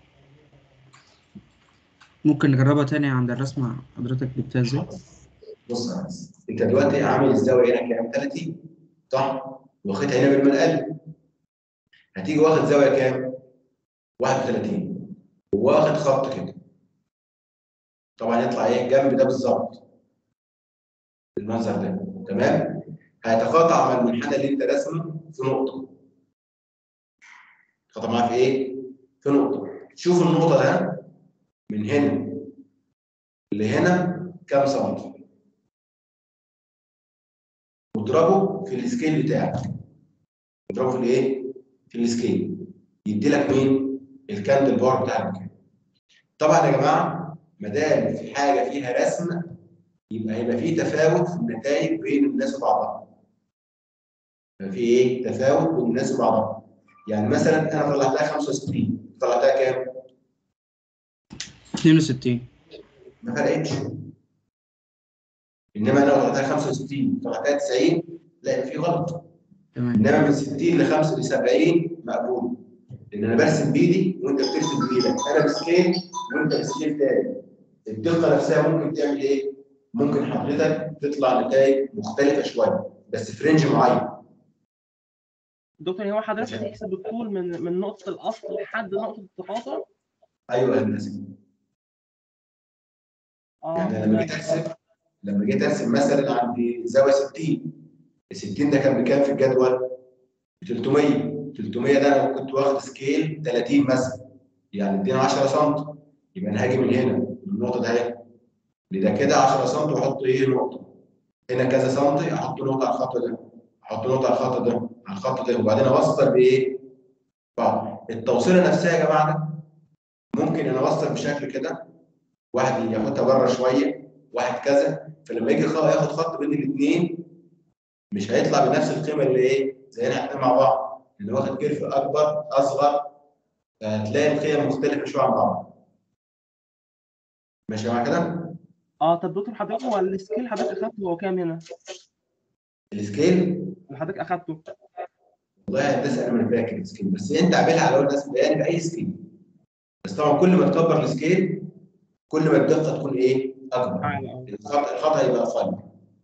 E: ممكن نجربها تاني عند الرسمه حضرتك جبتها ازاي
A: بص يا ريس انت دلوقتي عامل الزاويه هنا كام؟ 30 صح؟ واخدها هنا بالمنقل هتيجي واخد زاويه كام؟ 31 واخد خط كده طبعا يطلع ايه الجنب ده بالظبط المنظر ده تمام؟ هيتقاطع مع المنحنى اللي انت راسمه في نقطه تقاطع معاه في ايه؟ في نقطه شوف النقطه ده من هنا لهنا كام سنتي واضربه في السكيل بتاعك اضربه في الايه؟ في السكيل يدي لك مين؟ الكاندل بار بتاع المكان طبعا يا جماعه ما دام في حاجه فيها رسم يبقى هيبقى في تفاوت في النتائج بين الناس وبعضها يبقى في ايه؟ تفاوت بين الناس وبعضها يعني مثلا انا طلعتها 65 طلعتها كام؟
E: 62
A: ما فرقتش انما انا لو طلعتها 65 طلعتها 90 لا يبقى في غلط
E: تمام
A: انما من 60 ل 5 ل 70 مقبول لان انا برسم بايدي وانت بترسم بايدك انا بسكيل وانت بسكيل تاني الدقه نفسها ممكن تعمل ايه؟ ممكن حضرتك تطلع نتائج مختلفه شويه بس في رينج معين
B: دكتور هو حضرتك هتحسب الطول من من نقطه الاصل لحد نقطه التقاطع
A: ايوه يا هندسه
B: اه
A: يعني لما جيت ارسم لما جيت ارسم مثلا عند زاويه 60 ال 60 ده كان بكام في الجدول؟ ب 300 300 ده انا كنت واخد سكيل 30 مثلا يعني ادينا 10 سم يبقى انا هاجي من هنا من النقطه ده اهي لده كده 10 سم واحط ايه نقطه هنا كذا سم احط نقطه على الخط ده احط نقطه على الخط ده على الخط ده وبعدين اوصل بايه؟ بعض التوصيله نفسها يا جماعه ده ممكن انا اوصل بشكل كده واحد ياخدها بره شويه واحد كذا فلما يجي خ- ياخد خط بين الاثنين مش هيطلع بنفس القيمه اللي ايه زينا احنا مع بعض اللي واخد كيرف اكبر اصغر فهتلاقي القيم مختلفه شويه عن بعض ماشي مع كده
B: اه طب دكتور حضرتك هو السكيل حضرتك اخدته هو كام هنا؟
A: السكيل
B: اللي حضرتك اخدته
A: والله يا هندسه انا ما فاكر السكيل بس انت اعملها على ورقه رسم بياني باي سكيل بس طبعا كل ما تكبر السكيل كل ما الدقه تكون ايه اكبر
B: اعلى اه
A: الخطا الخطا يبقى اقل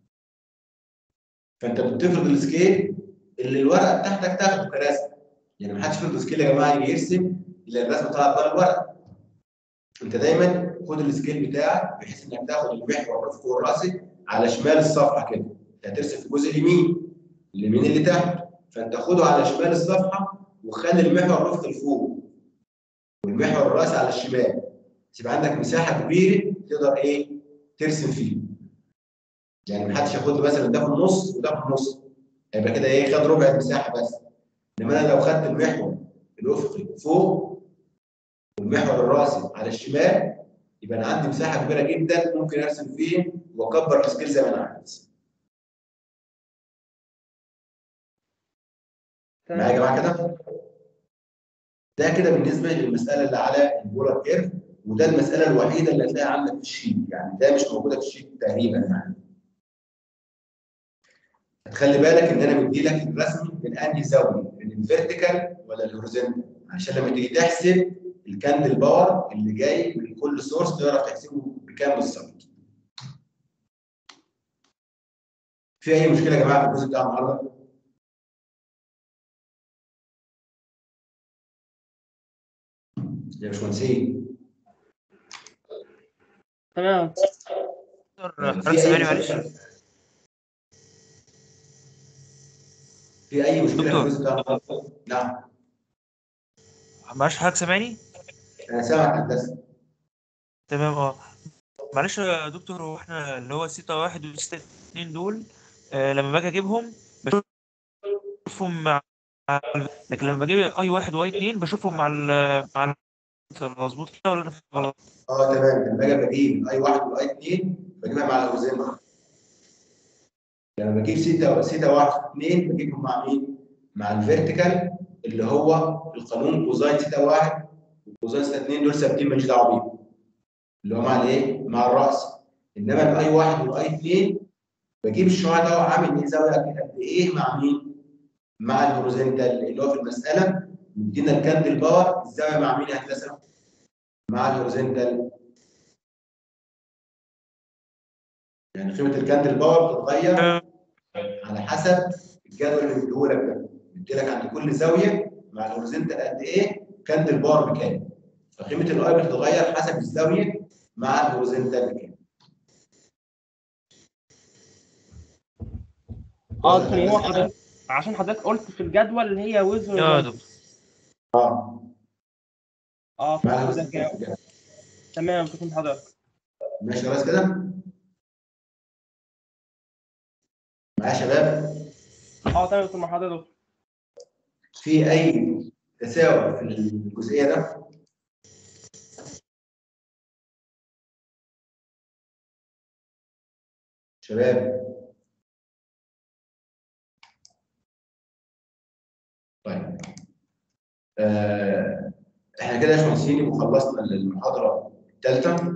A: فانت بتفرض السكيل اللي الورقه بتاعتك تاخده كرسم يعني ما حدش يفرض سكيل يا جماعه يجي يرسم الا الرسمه طلعت بره الورقه انت دايما خد السكيل بتاعك بحيث انك تاخد المحور الفوق الراسي على شمال الصفحه كده انت هترسم في الجزء اليمين اليمين اللي تحت فانت خده على شمال الصفحه وخلي المحور رفق لفوق والمحور الراسي على الشمال يبقى عندك مساحه كبيره تقدر ايه ترسم فيه يعني ما حدش ياخد لي مثلا ده في النص وده في النص هيبقى كده ايه خد ربع المساحه بس انما انا لو خدت المحور الافقي فوق والمحور الراسي على الشمال يبقى انا عندي مساحه كبيره جدا ممكن ارسم فيه واكبر السكيل زي ما انا عايز معايا يا جماعه كده ده كده بالنسبه للمساله اللي على البولار كيرف وده المساله الوحيده اللي هتلاقيها عندك في الشيت يعني ده مش موجوده في الشيت تقريبا يعني خلي بالك ان انا مدي لك الرسم من انهي زاويه من الفيرتيكال ولا الهوريزونتال عشان لما تيجي تحسب الكاندل باور اللي جاي من كل سورس تعرف تحسبه بكام بالظبط في اي مشكله يا جماعه في الجزء بتاع النهارده يا باشمهندسين
B: تمام
F: دكتور
A: في
F: حضرتك سامعني
A: اي
F: معلش
A: مشكله في اي مشكله في
F: دكتور.
A: الجزء بتاع النهارده نعم
F: معلش حضرتك سامعني
A: انا سامعك هندسه
F: تمام اه معلش يا دكتور هو احنا اللي هو سيتا واحد وسيتا اتنين دول آه لما باجي اجيبهم بشوفهم مع لكن لما بجيب اي واحد واي اتنين بشوفهم مع ال مع ال مظبوط كده ولا انا فاهم غلط؟
A: اه تمام لما باجي بجيب الاي 1 والاي 2 بجيبها مع الاوزان لما بجيب سيتا سيتا 1 2 بجيبهم مع مين؟ مع الفيرتيكال اللي هو القانون كوزاين سيتا 1 وكوزاين سيتا 2 دول ثابتين ماليش دعوه بيهم اللي هو مع الايه؟ مع الراس انما الاي 1 والاي 2 بجيب الشعاع ده عامل ايه زاويه قد ايه مع مين؟ مع الهوريزونتال اللي هو في المساله مدينا الكاندل باور الزاويه مع مين يا هندسه؟ مع الهوريزونتال يعني قيمه الكاندل باور بتتغير على حسب الجدول اللي مديهولك ده مديلك عند كل زاويه مع الهوريزونتال قد ايه كاندل باور بكام فقيمه الاي بتتغير حسب الزاويه مع الهوريزونتال بكام
B: اه دكتور هو حضرتك عشان حضرتك قلت في الجدول اللي هي ويز
F: يا دكتور
A: اه
B: اه
A: مع
B: فحضرتك
A: الهوريزونتال
B: تمام فهمت حضرتك
A: ماشي خلاص كده معايا يا شباب
B: اه تمام دكتور مع حضرتك
A: في اي تساؤل في الجزئيه ده شباب طيب آه، احنا كده يا باشمهندسين يبقى خلصنا المحاضره الثالثه